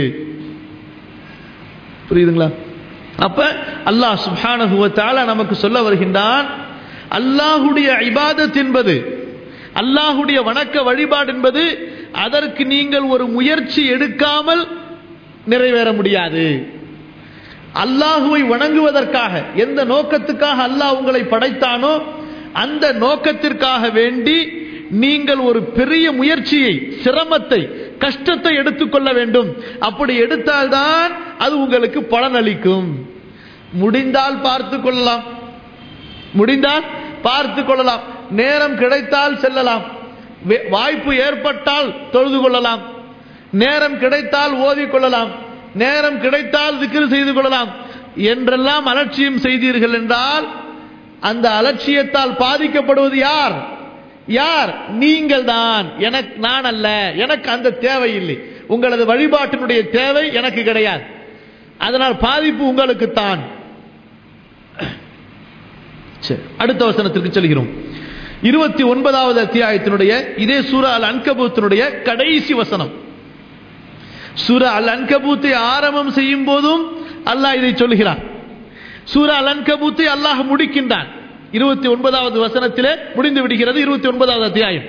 புரியுதுங்களா அப்ப அல்லாஹ் சுப்ஹானஹு வ தஆலா நமக்கு சொல்ல வருகின்றான் அல்லாஹுடைய இபாதத் என்பது அல்லாஹுடைய வணக்க வழிபாடு என்பது அதற்கு நீங்கள் ஒரு முயற்சி எடுக்காமல் நிறைவேற முடியாது அல்லாஹுவை வணங்குவதற்காக எந்த நோக்கத்துக்காக அல்லாஹ் உங்களை படைத்தானோ அந்த நோக்கத்திற்காக வேண்டி நீங்கள் ஒரு பெரிய முயற்சியை சிரமத்தை கஷ்டத்தை எடுத்துக்கொள்ள வேண்டும் அப்படி எடுத்தால்தான் அது உங்களுக்கு பலனளிக்கும் முடிந்தால் பார்த்து கொள்ளலாம் முடிந்தால் பார்த்து கொள்ளலாம் நேரம் கிடைத்தால் செல்லலாம் வே- வாய்ப்பு ஏற்பட்டால் தொழுது கொள்ளலாம் நேரம் கிடைத்தால் ஓதிக் கொள்ளலாம் நேரம் கிடைத்தால் திக்ரு செய்து கொள்ளலாம் என்றெல்லாம் அலட்சியம் செய்தீர்கள் என்றால் அந்த அலட்சியத்தால் பாதிக்கப்படுவது யார் யார் நீங்கள் தான் எனக்கு நான் அல்ல எனக்கு அந்த தேவை இல்லை உங்களது வழிபாட்டினுடைய தேவை எனக்கு கிடையாது அதனால் பாதிப்பு உங்களுக்குத்தான் சரி அடுத்த வசனத்திற்கு செல்கிறோம் இருபத்தி ஒன்பதாவது அத்தியாயத்தினுடைய இதே சூரா அல் அன்கபூத்தினுடைய கடைசி வசனம் சூரா அல் அன்கபூத்தை ஆரம்பம் செய்யும் போதும் அல்லாஹ் இதை சொல்கிறான் சூரா அல் அன்கபூத்தை அல்லாஹ் முடிக்கின்றான் இருபத்தி ஒன்பதாவது வசனத்திலே முடிந்து விடுகிறது இருபத்தி ஒன்பதாவது அத்தியாயம்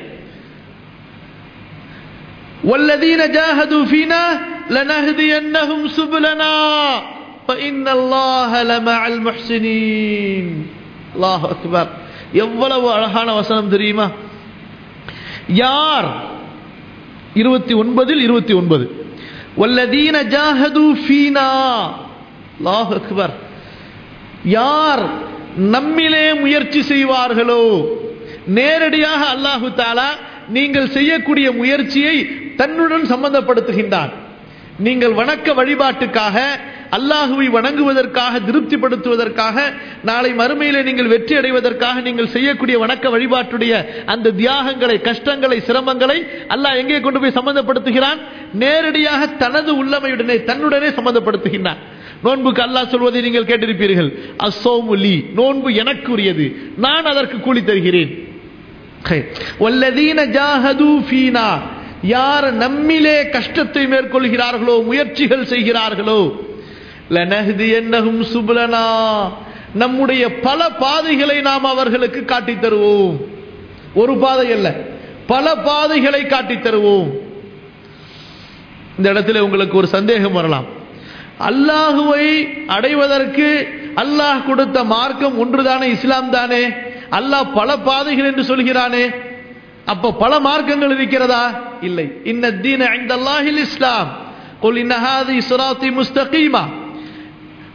والذين جاهدوا فينا لنهدينهم سبلنا فإن الله لمع المحسنين الله أكبر எவ்வளவு அழகான வசனம் தெரியுமா யார் இருபத்தி ஒன்பதில் இருபத்தி ஒன்பது வல்லதீன ஜாஹது ஃபீனா அல்லாஹ் அக்பர் யார் நம்மிலே முயற்சி செய்வார்களோ நேரடியாக அல்லாஹு தாலா நீங்கள் செய்யக்கூடிய முயற்சியை தன்னுடன் சம்பந்தப்படுத்துகின்றான் நீங்கள் வணக்க வழிபாட்டுக்காக அல்லாஹுவை வணங்குவதற்காக திருப்திப்படுத்துவதற்காக நாளை மறுமையிலே நீங்கள் வெற்றி அடைவதற்காக நீங்கள் செய்யக்கூடிய வணக்க வழிபாட்டுடைய அந்த தியாகங்களை கஷ்டங்களை சிரமங்களை அல்லாஹ் எங்கே கொண்டு போய் சம்பந்தப்படுத்துகிறான் நேரடியாக தனது உள்ளமையுடனே தன்னுடனே சம்பந்தப்படுத்துகின்றான் நோன்புக்கு அல்லாஹ் சொல்வதை நீங்கள் கேட்டிருப்பீர்கள் அசோமுலி நோன்பு எனக்குரியது நான் அதற்கு கூலி தருகிறேன் வல்லதீன ஜாஹது ஃபீனா யார் நம்மிலே கஷ்டத்தை மேற்கொள்கிறார்களோ முயற்சிகள் செய்கிறார்களோ லனஹ்தியன்னஹும் சுபலனா நம்முடைய பல பாதைகளை நாம் அவர்களுக்கு காட்டித் தருவோம் ஒரு பாதை அல்ல பல பாதைகளை காட்டித் தருவோம் இந்த இடத்துல உங்களுக்கு ஒரு சந்தேகம் வரலாம் அல்லாஹுவை அடைவதற்கு அல்லாஹ் கொடுத்த மார்க்கம் ஒன்றுதானே இஸ்லாம் தானே அல்லாஹ் பல பாதைகள் என்று சொல்கிறானே அப்ப பல மார்க்கங்கள் இருக்கிறதா இல்லை இன்ன தீன இந்தல்லாஹில் இஸ்லாம் قل إن هذه صراطي مستقيمة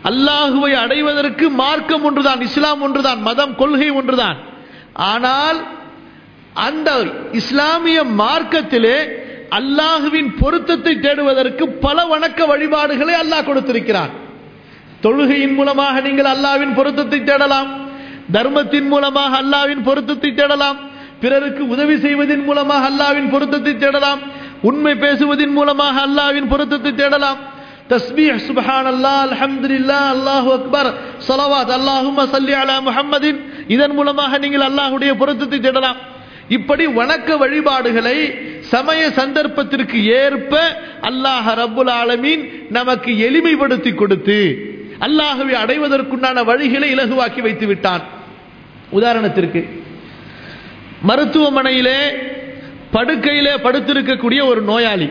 அல்லாஹுவை அடைவதற்கு மார்க்கம் ஒன்றுதான் இஸ்லாம் ஒன்றுதான் மதம் கொள்கை ஒன்றுதான் ஆனால் அந்த இஸ்லாமிய மார்க்கத்திலே அல்லாஹுவின் பொருத்தத்தை தேடுவதற்கு பல வணக்க வழிபாடுகளை அல்லாஹ் கொடுத்திருக்கிறான் தொழுகையின் மூலமாக நீங்கள் அல்லாவின் பொருத்தத்தை தேடலாம் தர்மத்தின் மூலமாக அல்லாவின் பொருத்தத்தை தேடலாம் பிறருக்கு உதவி செய்வதன் மூலமாக அல்லாவின் பொருத்தத்தை தேடலாம் உண்மை பேசுவதன் மூலமாக அல்லாவின் பொருத்தத்தை தேடலாம் தஸ்பீஹ் சுபஹான் அல்லாஹ் அல்ஹம்துலில்லா அல்லாஹு அக்பர் ஸலவாத் அல்லாஹும்ம ஸல்லி அலா முஹம்மதின் இதன் மூலமாக நீங்கள் அல்லாஹ்வுடைய பொருத்தத்தை தேடலாம் இப்படி வணக்க வழிபாடுகளை சமய சந்தர்ப்பத்திற்கு ஏற்ப அல்லாஹ் ரப்புல் ஆலமீன் நமக்கு எளிமைப்படுத்தி கொடுத்து அல்லாஹுவை அடைவதற்குண்டான வழிகளை இலகுவாக்கி வைத்து விட்டான் உதாரணத்திற்கு மருத்துவமனையிலே படுக்கையிலே படுத்திருக்கக்கூடிய ஒரு நோயாளி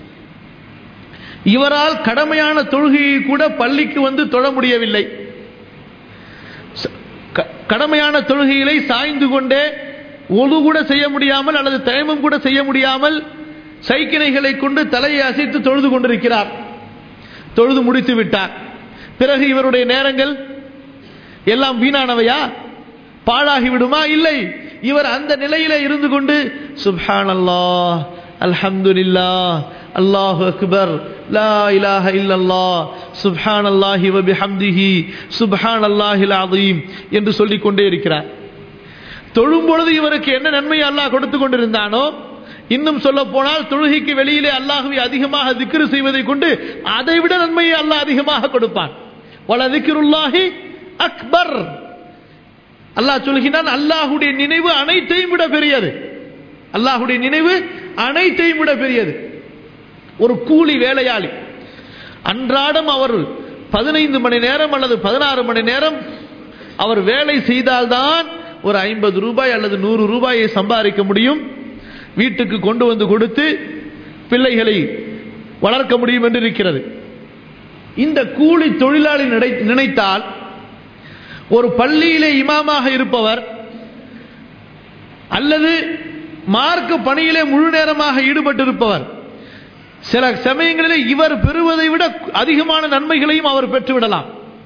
இவரால் கடமையான தொழுகையை கூட பள்ளிக்கு வந்து தொழ முடியவில்லை ச- க- கடமையான தொழுகைகளை சாய்ந்து கொண்டே ஒழு கூட செய்ய முடியாமல் அல்லது தயமம் கூட செய்ய முடியாமல் சைக்கிணைகளை கொண்டு தலையை அசைத்து தொழுது கொண்டிருக்கிறார் தொழுது முடித்து விட்டார் பிறகு இவருடைய நேரங்கள் எல்லாம் வீணானவையா பாழாகி விடுமா இல்லை இவர் அந்த நிலையில இருந்து கொண்டு சுப்ஹான் அல்லாஹ் அல்ஹம்துலில்லாஹ் அல்லாஹு அக்பர் லா இலாஹ இல்லல்லாஹ் சுப்ஹான் அல்லாஹி வ பிஹம்திஹி சுப்ஹான் அல்லாஹில் அதீம் என்று சொல்லிக் கொண்டே இருக்கிறார் தொழும் பொழுது இவருக்கு என்ன நன்மையை அல்லாஹ் கொடுத்து கொண்டிருந்தானோ இன்னும் சொல்ல போனால் தொழுகைக்கு வெளியிலே அல்லாஹுவை அதிகமாக திக்ரு செய்வதை கொண்டு அதை விட நன்மையை அல்லாஹ் அதிகமாக கொடுப்பான் வல திக்ருல்லாஹி அக்பர் அல்லாஹ் சொல்கிறான் அல்லாஹுடைய நினைவு அனைத்தையும் விட பெரியது அல்லாஹுடைய நினைவு அனைத்தையும் விட பெரியது ஒரு கூலி வேலையாளி அன்றாடம் அவர் பதினைந்து மணி நேரம் அல்லது பதினாறு மணி நேரம் அவர் வேலை செய்தால்தான் ஒரு ஐம்பது ரூபாய் அல்லது நூறு ரூபாயை சம்பாதிக்க முடியும் வீட்டுக்கு கொண்டு வந்து கொடுத்து பிள்ளைகளை வளர்க்க முடியும் என்று இருக்கிறது இந்த கூலி தொழிலாளி நினை- நினைத்தால் ஒரு பள்ளியிலே இமாமாக இருப்பவர் அல்லது மார்க்க பணியிலே முழு நேரமாக ஈடுபட்டிருப்பவர் சில சமயங்களிலே இவர் பெறுவதை விட அதிகமான நன்மைகளையும் அவர் பெற்றுவிடலாம்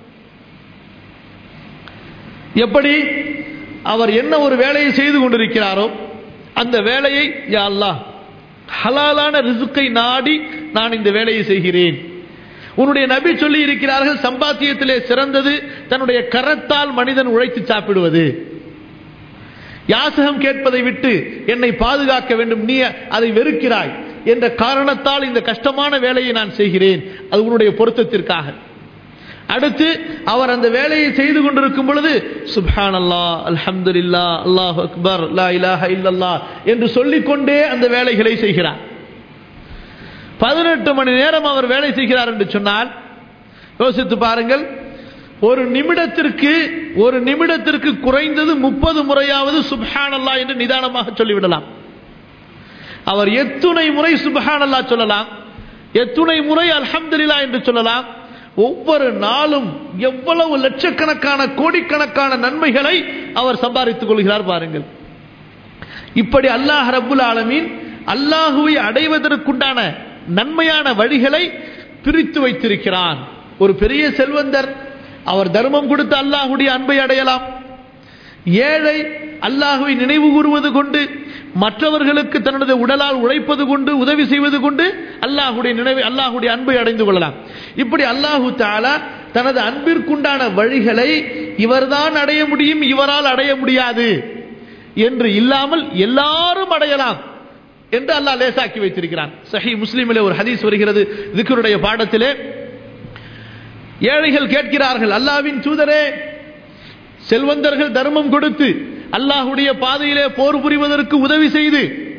எப்படி அவர் என்ன ஒரு வேலையை செய்து கொண்டிருக்கிறாரோ அந்த வேலையை யா அல்லாஹ் ஹலாலான ரிசுக்கை நாடி நான் இந்த வேலையை செய்கிறேன் உன்னுடைய நபி சொல்லி இருக்கிறார்கள் சம்பாத்தியத்திலே சிறந்தது தன்னுடைய கரத்தால் மனிதன் உழைத்து சாப்பிடுவது யாசகம் கேட்பதை விட்டு என்னை பாதுகாக்க வேண்டும் நீ அதை வெறுக்கிறாய் என்ற காரணத்தால் இந்த கஷ்டமான வேலையை நான் செய்கிறேன் அது உன்னுடைய பொருத்தத்திற்காக அடுத்து அவர் அந்த வேலையை செய்து கொண்டிருக்கும் பொழுது சுப்ஹான் அல்லா அல்ஹம்துலில்லா அல்லாஹ் அக்பர் லா இலாஹ இல்லல்லாஹ் என்று சொல்லிக்கொண்டே அந்த வேலைகளை செய்கிறார் பதினெட்டு மணி நேரம் அவர் வேலை செய்கிறார் என்று சொன்னால் யோசித்து பாருங்கள் ஒரு நிமிடத்திற்கு ஒரு நிமிடத்திற்கு குறைந்தது முப்பது முறையாவது சுப்ஹான் அல்லாஹ் என்று நிதானமாக சொல்லிவிடலாம் அவர் எத்துணை முறை சுப்ஹான் அல்லாஹ் சொல்லலாம் எத்துணை முறை அல்ஹம்துலில்லாஹ் என்று சொல்லலாம் ஒவ்வொரு நாளும் எவ்வளவு லட்சக்கணக்கான கோடிக்கணக்கான நன்மைகளை அவர் சம்பாதித்துக் கொள்கிறார் பாருங்கள் இப்படி அல்லாஹ் ரப்புல் ஆலமீன் அல்லாஹுவை அடைவதற்குண்டான நன்மையான வழிகளை பிரித்து வைத்திருக்கிறான் ஒரு பெரிய செல்வந்தர் அவர் தர்மம் கொடுத்து அல்லாஹுடைய அன்பை அடையலாம் ஏழை அல்லாஹுவை நினைவு கூறுவது கொண்டு மற்றவர்களுக்கு தனது உடலால் உழைப்பது கொண்டு உதவி செய்வது கொண்டு அல்லாஹுடைய நினைவு அல்லாஹுடைய அன்பை அடைந்து கொள்ளலாம் இப்படி அல்லாஹு தாலா தனது அன்பிற்குண்டான வழிகளை இவர்தான் அடைய முடியும் இவரால் அடைய முடியாது என்று இல்லாமல் எல்லாரும் அடையலாம் என்று அல்லாஹ் லேசாக்கி வைத்திருக்கிறான் சஹி முஸ்லிமிலே ஒரு ஹதீஸ் வருகிறது திக்ருடைய பாடத்திலே ஏழைகள் கேட்கிறார்கள் அல்லாவின் தூதரே செல்வந்தர்கள் தர்மம் கொடுத்து அல்லாஹுடைய பாதையிலே போர் புரிவதற்கு உதவி செய்து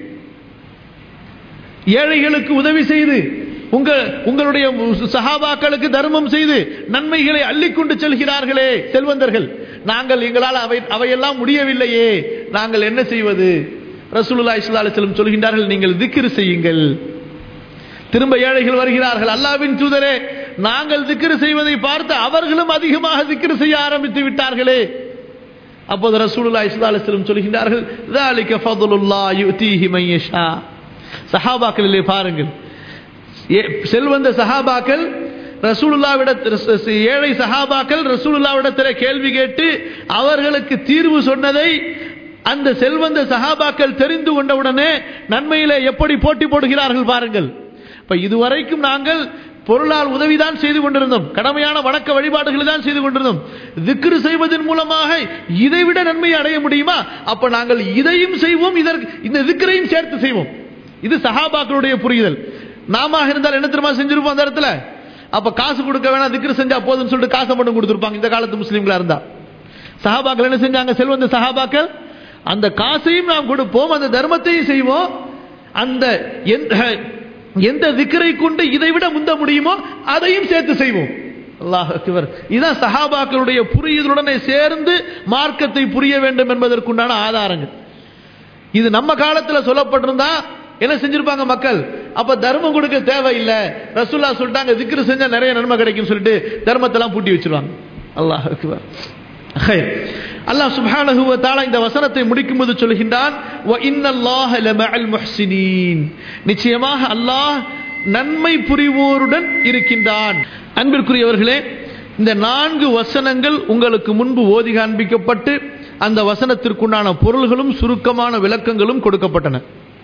ஏழைகளுக்கு உதவி செய்து உங்க உங்களுடைய சகாபாக்களுக்கு தர்மம் செய்து நன்மைகளை அள்ளிக்கொண்டு செல்கிறார்களே செல்வந்தர்கள் நாங்கள் எங்களால் அவை அவையெல்லாம் முடியவில்லையே நாங்கள் என்ன செய்வது ரசூலுல்லா இஸ்லா அலிஸ்லம் சொல்கின்றார்கள் நீங்கள் திக்ரு செய்யுங்கள் திரும்ப ஏழைகள் வருகிறார்கள் அல்லாவின் தூதரே நாங்கள் திக்ரு செய்வதை பார்த்து அவர்களும் அதிகமாக திக்ரு செய்ய ஆரம்பித்து விட்டார்களே அப்போது ரசூலுல்லா இஸ்லா அலிஸ்லம் சொல்கின்றார்கள் ذَلِكَ فَضْلُ اللَّهِ يُؤْتِيهِ مَن يَشَاءُ சஹாபாக்களிலே பாருங்கள் ஏ- செல்வந்த சஹாபாக்கள் ரசூலுல்லாவிடத்தில் ஏழை சஹாபாக்கள் ரசூலுல்லாவிடத்தில் கேள்வி கேட்டு அவர்களுக்கு தீர்வு சொன்னதை அந்த செல்வந்த சஹாபாக்கள் தெரிந்து கொண்டவுடனே நன்மையிலே எப்படி போட்டி போடுகிறார்கள் பாருங்கள் இப்ப இதுவரைக்கும் நாங்கள் பொருளால் உதவிதான் செய்து கொண்டிருந்தோம் கடமையான வணக்க வழிபாடுகளை தான் செய்து கொண்டிருந்தோம் திக்ரு செய்வதன் மூலமாக இதைவிட நன்மையை அடைய முடியுமா அப்ப நாங்கள் இதையும் செய்வோம் இதற்கு இந்த திக்ரையும் சேர்த்து செய்வோம் இது சஹாபாக்களுடைய புரிதல் நாம இருந்தால் என்ன தெரியுமா செஞ்சிருப்போம் அந்த இடத்துல அப்ப காசு கொடுக்க வேணாம் திக்ரு செஞ்சா போதும்னு சொல்லிட்டு காசை மட்டும் கொடுத்துருப்பாங்க இந்த காலத்து முஸ்லீம்களா இருந்தா சஹாபாக்கள் என்ன செஞ்சாங்க செல்வந்த சஹாபாக்கள் அந்த காசையும் நாம் கொடுப்போம் அந்த தர்மத்தையும் செய்வோம் அந்த எந்த எந்த திக்கரை கொண்டு இதை விட முந்த முடியுமோ அதையும் சேர்த்து செய்வோம் அல்லாஹ் அக்பர் இதான் சஹாபாக்களுடைய புரியுதலுடனே சேர்ந்து மார்க்கத்தை புரிய வேண்டும் என்பதற்குண்டான ஆதாரங்கள் இது நம்ம காலத்துல சொல்லப்பட்டிருந்தா என்ன செஞ்சிருப்பாங்க மக்கள் அப்ப தர்மம் கொடுக்க தேவையில்லை ரசூல்லா சொல்லிட்டாங்க திக்ரு செஞ்சா நிறைய நன்மை கிடைக்கும் சொல்லிட்டு தர்மத்தெல்லாம் பூட்டி வச்சிருவாங்க அல்லாஹ் அக்பர் ஹைர். அல்லாஹ் சுப்ஹானஹு வ தஆலா இந்த வசனத்தை முடிக்கும்போது சொல்கின்றான் வ இன்னல்லாஹ லமஅல் முஹ்ஸினீன் நிச்சயமாக அல்லாஹ் நன்மை புரிவோருடன் இருக்கின்றான் அன்பிற்குரியவர்களே இந்த நான்கு வசனங்கள் உங்களுக்கு முன்பு ஓதி காண்பிக்கப்பட்டு அந்த வசனத்திற்குண்டான பொருள்களும் சுருக்கமான விளக்கங்களும் கொடுக்கப்பட்டன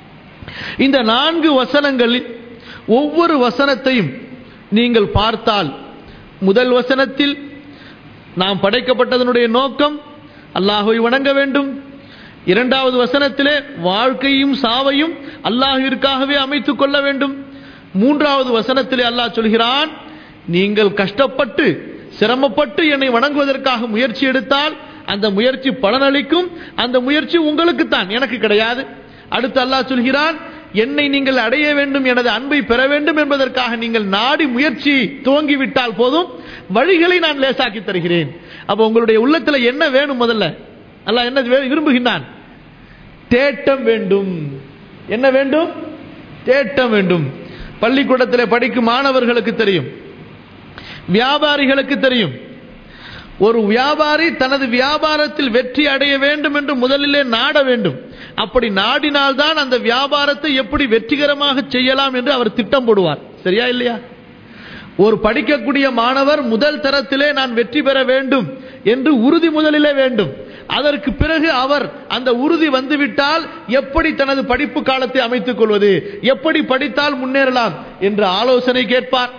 இந்த நான்கு வசனங்களில் ஒவ்வொரு வசனத்தையும் நீங்கள் பார்த்தால் முதல் வசனத்தில் நாம் படைக்கப்பட்டதனுடைய நோக்கம் அல்லாஹை வணங்க வேண்டும் இரண்டாவது வசனத்திலே வாழ்க்கையும் சாவையும் அல்லாஹிற்காகவே அமைத்துக் கொள்ள வேண்டும் மூன்றாவது வசனத்திலே அல்லாஹ் சொல்கிறான் நீங்கள் கஷ்டப்பட்டு சிரமப்பட்டு என்னை வணங்குவதற்காக முயற்சி எடுத்தால் அந்த முயற்சி பலனளிக்கும் அந்த முயற்சி உங்களுக்குத்தான் எனக்கு கிடையாது அடுத்து அல்லாஹ் சொல்கிறான் என்னை நீங்கள் அடைய வேண்டும் எனது அன்பை பெற வேண்டும் என்பதற்காக நீங்கள் நாடி முயற்சி துவங்கிவிட்டால் போதும் வழிகளை நான் லேசாக்கி தருகிறேன் அப்ப உங்களுடைய உள்ளத்துல என்ன வேணும் முதல்ல அல்லாஹ் என்ன வே- விரும்புகின்றான் தேட்டம் வேண்டும் என்ன வேண்டும் தேட்டம் வேண்டும் பள்ளிக்கூடத்தில் படிக்கும் மாணவர்களுக்கு தெரியும் வியாபாரிகளுக்கு தெரியும் ஒரு வியாபாரி தனது வியாபாரத்தில் வெற்றி அடைய வேண்டும் என்று முதலிலே நாட வேண்டும் அப்படி நாடினால்தான் அந்த வியாபாரத்தை எப்படி வெற்றிகரமாக செய்யலாம் என்று அவர் திட்டம் போடுவார் சரியா இல்லையா ஒரு படிக்கக்கூடிய மாணவர் முதல் தரத்திலே நான் வெற்றி பெற வேண்டும் என்று உறுதி முதலிலே வேண்டும் அதற்கு பிறகு அவர் அந்த உறுதி வந்துவிட்டால் எப்படி தனது படிப்பு காலத்தை அமைத்துக் கொள்வது எப்படி படித்தால் முன்னேறலாம் என்று ஆலோசனை கேட்பார்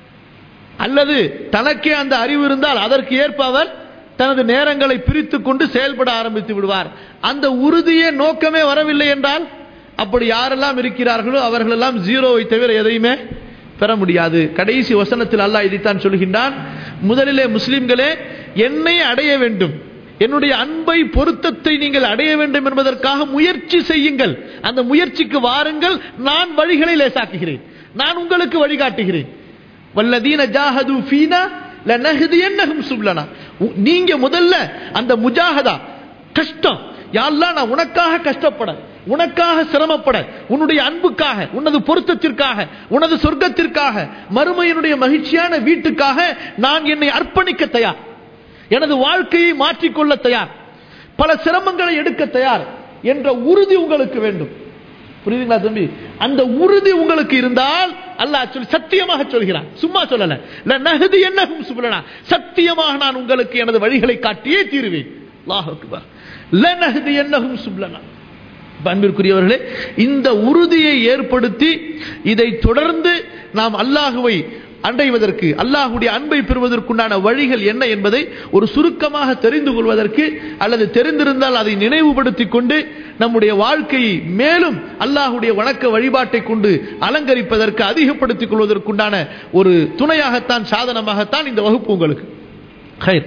அல்லது தனக்கே அந்த அறிவு இருந்தால் அதற்கு ஏற்ப அவர் தனது நேரங்களை பிரித்துக் கொண்டு செயல்பட ஆரம்பித்து விடுவார் அந்த உறுதியே நோக்கமே வரவில்லை என்றால் அப்படி யாரெல்லாம் இருக்கிறார்களோ அவர்களெல்லாம் ஜீரோவை தவிர எதையுமே பெற முடியாது கடைசி வசனத்தில் அல்லாஹ் இதைத்தான் சொல்கின்றான் முதலிலே முஸ்லிம்களே என்னை அடைய வேண்டும் என்னுடைய அன்பை பொருத்தத்தை நீங்கள் அடைய வேண்டும் என்பதற்காக முயற்சி செய்யுங்கள் அந்த முயற்சிக்கு வாருங்கள் நான் வழிகளை லேசாக்குகிறேன் நான் உங்களுக்கு வழிகாட்டுகிறேன் வல்லதீன ஜாஹது ஃபீனா லனஹ்தியன்னஹும் சுப்லனா உ- நீங்க முதல்ல அந்த முஜாஹதா கஷ்டம் யாரெல்லாம் நான் உனக்காக கஷ்டப்பட உனக்காக சிரமப்பட உன்னுடைய அன்புக்காக உனது பொருத்தத்திற்காக உனது சொர்க்கத்திற்காக மறுமையினுடைய மகிழ்ச்சியான வீட்டுக்காக நான் என்னை அர்ப்பணிக்க தயார் எனது வாழ்க்கையை மாற்றிக்கொள்ள தயார் பல சிரமங்களை எடுக்க தயார் என்ற உறுதி உங்களுக்கு வேண்டும் புரியுதுங்களா தம்பி அந்த உறுதி உங்களுக்கு இருந்தால் அல்லாஹ் சொல்லி சத்தியமாக சொல்கிறான் சும்மா சொல்லல நகதி என்னகும் சுபலனா சத்தியமாக நான் உங்களுக்கு எனது வழிகளை காட்டியே தீருவேன் அல்லாஹ் அக்பர் லனஹதி என்னகும் சுப்லனா அன்பிற்குரியவர்களே இந்த உறுதியை ஏற்படுத்தி இதை தொடர்ந்து நாம் அல்லாஹுவை அடைவதற்கு அல்லாஹுடைய அன்பை பெறுவதற்குண்டான வழிகள் என்ன என்பதை ஒரு சுருக்கமாக தெரிந்து கொள்வதற்கு அல்லது தெரிந்திருந்தால் அதை நினைவுபடுத்திக் கொண்டு நம்முடைய வாழ்க்கையை மேலும் அல்லாஹுடைய வணக்க வழிபாட்டை கொண்டு அலங்கரிப்பதற்கு அதிகப்படுத்திக் கொள்வதற்குண்டான ஒரு துணையாகத்தான் சாதனமாகத்தான் இந்த வகுப்பு உங்களுக்கு ஹைர்.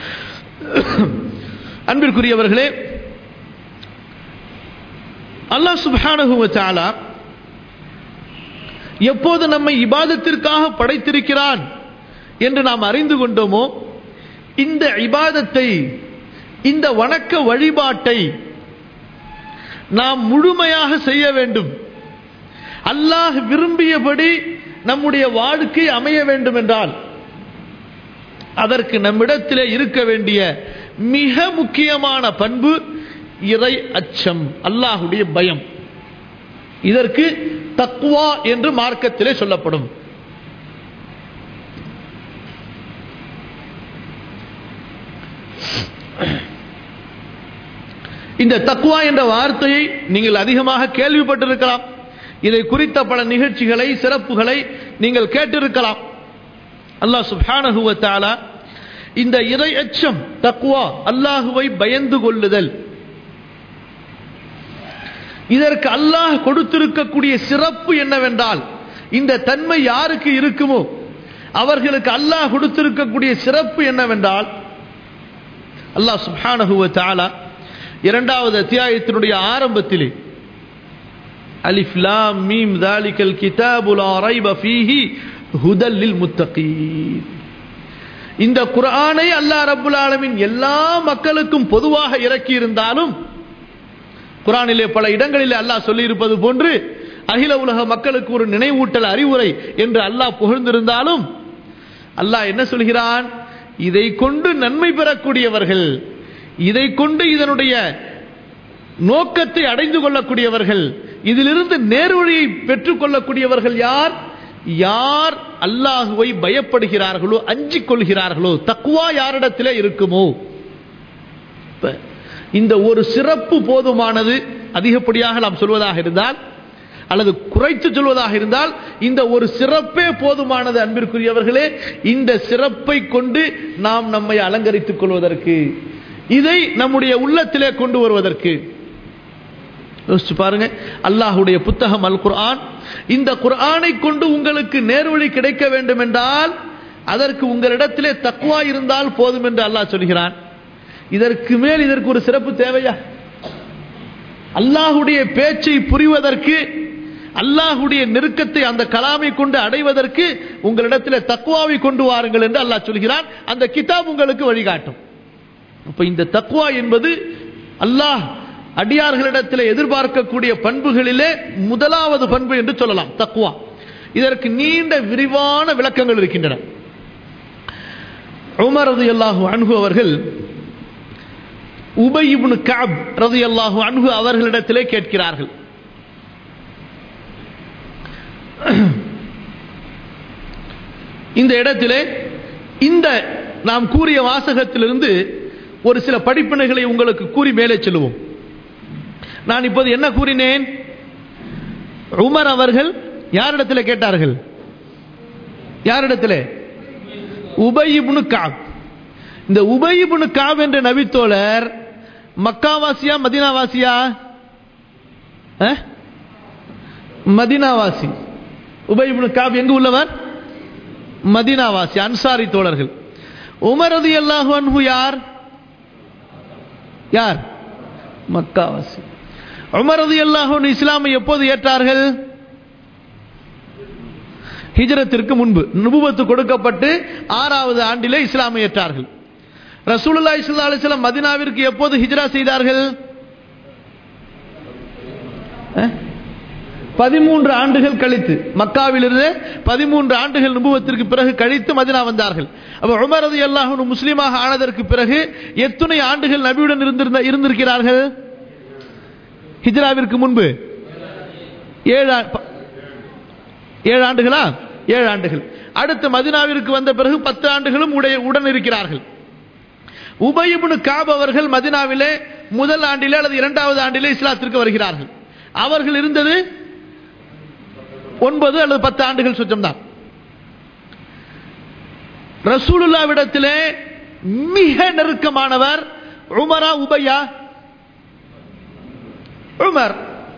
அன்பிற்குரியவர்களே அல்லாஹ் சுப்ஹானஹு வ தஆலா எப்போது நம்மை இபாதத்திற்காக படைத்திருக்கிறான் என்று நாம் அறிந்து கொண்டோமோ இந்த இபாதத்தை இந்த வணக்க வழிபாட்டை நாம் முழுமையாக செய்ய வேண்டும் அல்லாஹ் விரும்பியபடி நம்முடைய வாழ்க்கை அமைய வேண்டும் என்றால் அதற்கு நம்மிடத்திலே இருக்க வேண்டிய மிக முக்கியமான பண்பு இறை அச்சம் அல்லாஹுடைய பயம் இதற்கு தக்குவா என்று மார்க்கத்திலே சொல்லப்படும் இந்த தக்குவா என்ற வார்த்தையை நீங்கள் அதிகமாக கேள்விப்பட்டிருக்கலாம் இதை குறித்த பல நிகழ்ச்சிகளை சிறப்புகளை நீங்கள் கேட்டிருக்கலாம் அல்லாஹ் சுப்ஹானஹு வ தஆலா இந்த இறை அச்சம் தக்குவா அல்லாஹுவை பயந்து கொள்ளுதல் இதற்கு அல்லாஹ் கொடுத்திருக்கக்கூடிய சிறப்பு என்னவென்றால் இந்த தன்மை யாருக்கு இருக்குமோ அவர்களுக்கு அல்லாஹ் கொடுத்திருக்கக்கூடிய சிறப்பு என்னவென்றால் அல்லாஹ் சுப்ஹானஹு வ தஆலா இரண்டாவது அத்தியாயத்தினுடைய ஆரம்பத்திலே அலிஃப் லாம் மீம் தாலிகல் கிதாபு லா ரைப ஃபீஹி ஹுதல் லில் முத்தகீன் இந்த குர்ஆனை அல்லாஹ் ரப்புல் ஆலமீன் எல்லா மக்களுக்கும் பொதுவாக இறக்கி இருந்தாலும் குர்ஆனிலே பல இடங்களிலே அல்லாஹ் சொல்லி இருப்பது போன்று அகில உலக மக்களுக்கு ஒரு நினைவூட்டல் அறிவுரை என்று அல்லாஹ் புகழ்ந்திருந்தாலும் அல்லாஹ் என்ன சொல்கிறான் இதை கொண்டு நன்மை பெறக்கூடியவர்கள் இதை கொண்டு இதனுடைய நோக்கத்தை அடைந்து கொள்ளக்கூடியவர்கள் இதிலிருந்து நேர்வழியை பெற்றுக் கொள்ளக்கூடியவர்கள் யார் யார் அல்லாஹுவை பயப்படுகிறார்களோ அஞ்சிக் கொள்கிறார்களோ தக்குவா யாரிடத்திலே இருக்குமோ இப்ப இந்த ஒரு சிறப்பு போதுமானது அதிகப்படியாக நாம் சொல்வதாக இருந்தால் அல்லது குறைத்து சொல்வதாக இருந்தால் இந்த ஒரு சிறப்பே போதுமானது அன்பிற்குரியவர்களே இந்த சிறப்பை கொண்டு நாம் நம்மை அலங்கரித்துக் கொள்வதற்கு இதை நம்முடைய உள்ளத்திலே கொண்டு வருவதற்கு யோசிச்சு பாருங்க அல்லாஹுடைய புத்தகம் அல் குர்ஆன் இந்த குர்ஆனை கொண்டு உங்களுக்கு நேர்வழி கிடைக்க வேண்டும் என்றால் அதற்கு உங்களிடத்திலே தக்குவா இருந்தால் போதும் என்று அல்லாஹ் சொல்கிறான் இதற்கு மேல் இதற்கு ஒரு சிறப்பு தேவையா அல்லாஹுடைய பேச்சை புரிவதற்கு அல்லாஹுடைய நெருக்கத்தை அந்த கலாமை கொண்டு அடைவதற்கு உங்களிடத்தில் தக்குவாவை கொண்டு வாருங்கள் என்று அல்லாஹ் சொல்கிறான் அந்த கிதாப் உங்களுக்கு வழிகாட்டும் அப்ப இந்த தக்குவா என்பது அல்லாஹ் அடியார்களிடத்தில் எதிர்பார்க்கக்கூடிய பண்புகளிலே முதலாவது பண்பு என்று சொல்லலாம் தக்குவா இதற்கு நீண்ட விரிவான விளக்கங்கள் இருக்கின்றன உமர் ரதி அல்லாஹு அன்ஹு அவர்கள் உபை இப்னு கஅப் ரலியல்லாஹு அன்ஹு அவர்களிடத்திலே கேட்கிறார்கள் இந்த இடத்திலே இந்த நாம் கூறிய வாசகத்திலிருந்து ஒரு சில படிப்பினைகளை உங்களுக்கு கூறி மேலே செல்லுவோம் நான் இப்போது என்ன கூறினேன் உமர் அவர்கள் யாரிடத்தில் கேட்டார்கள் யாரிடத்தில் உபயிபுனு காப் இந்த உபயிபுனு காப் என்ற நபித்தோழர் மக்காவாசியா மதினாவாசியா அஹ்? மதினாவாசி உபயிபுனு காப் எங்கு உள்ளவர் மதினாவாசி அன்சாரி தோழர்கள் உமரது அல்லாஹு அன்ஹு யார் யார் மக்காவாசி உமரது அல்லாஹு இஸ்லாமை எப்போது ஏற்றார்கள் ஹிஜரத்திற்கு முன்பு நுபுவத்து கொடுக்கப்பட்டு ஆறாவது ஆண்டிலே இஸ்லாமை ஏற்றார்கள் ரசூலுல்லாஹி ஸல்லல்லாஹு அலைஹி வஸல்லம் மதீனாவிற்கு எப்போது ஹிஜ்ரா செய்தார்கள் அஹ்? பதிமூன்று ஆண்டுகள் கழித்து மக்காவிலிருந்து பதிமூன்று ஆண்டுகள் நுபுவத்திற்கு பிறகு கழித்து மதினா வந்தார்கள் அப்ப உமர் ரதி அல்லாஹு முஸ்லீமாக ஆனதற்கு பிறகு எத்தனை ஆண்டுகள் நபியுடன் இருந்திருந்த இருந்திருக்கிறார்கள் ஹிஜ்ராவிற்கு முன்பு ஏழு ஆ- ப- ஏழு ஆண்டுகளா ஏழு ஆண்டுகள் அடுத்து மதினாவிற்கு வந்த பிறகு பத்து ஆண்டுகளும் உடைய உடன் இருக்கிறார்கள் உபயிபுனு காப் அவர்கள் மதினாவிலே முதல் ஆண்டிலே அல்லது இரண்டாவது ஆண்டிலே இஸ்லாத்திற்கு வருகிறார்கள் அவர்கள் இருந்தது ஒன்பது அல்லது பத்து ஆண்டுகள் சுற்றம்தான் ரசூலுல்லாவிடத்திலே மிக நெருக்கமானவர் உமரா உபையா உமர்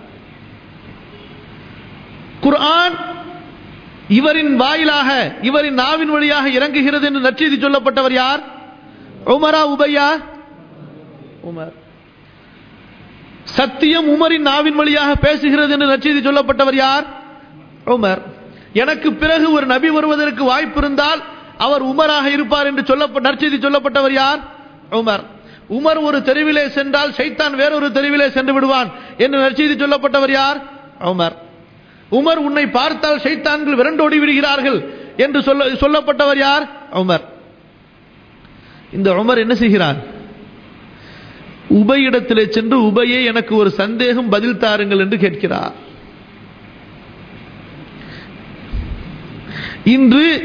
குர்ஆன் இவரின் வாயிலாக இவரின் நாவின் வழியாக இறங்குகிறது என்று நற்செய்தி சொல்லப்பட்டவர் யார் உமரா உபையா உமர் சத்தியம் உமரின் நாவின் வழியாக பேசுகிறது என்று நற்செய்தி சொல்லப்பட்டவர் யார் உமர் எனக்கு பிறகு ஒரு நபி வருவதற்கு வாய்ப்பு இருந்தால் அவர் உமராக இருப்பார் என்று சொல்ல நற்செய்தி சொல்லப்பட்டவர் யார் உமர் உமர் ஒரு தெருவிலே சென்றால் ஷைத்தான் வேறொரு தெருவிலே சென்று விடுவான் என்று நற்செய்தி சொல்லப்பட்டவர் யார் உமர் உமர் உன்னை பார்த்தால் ஷைத்தான்கள் விரண்டோடி விடுகிறார்கள் என்று சொல்ல சொல்லப்பட்டவர் யார் உமர் இந்த உமர் என்ன செய்கிறார் உபையிடத்திலே சென்று உபையே எனக்கு ஒரு சந்தேகம் பதில் தாருங்கள் என்று கேட்கிறார் இன்று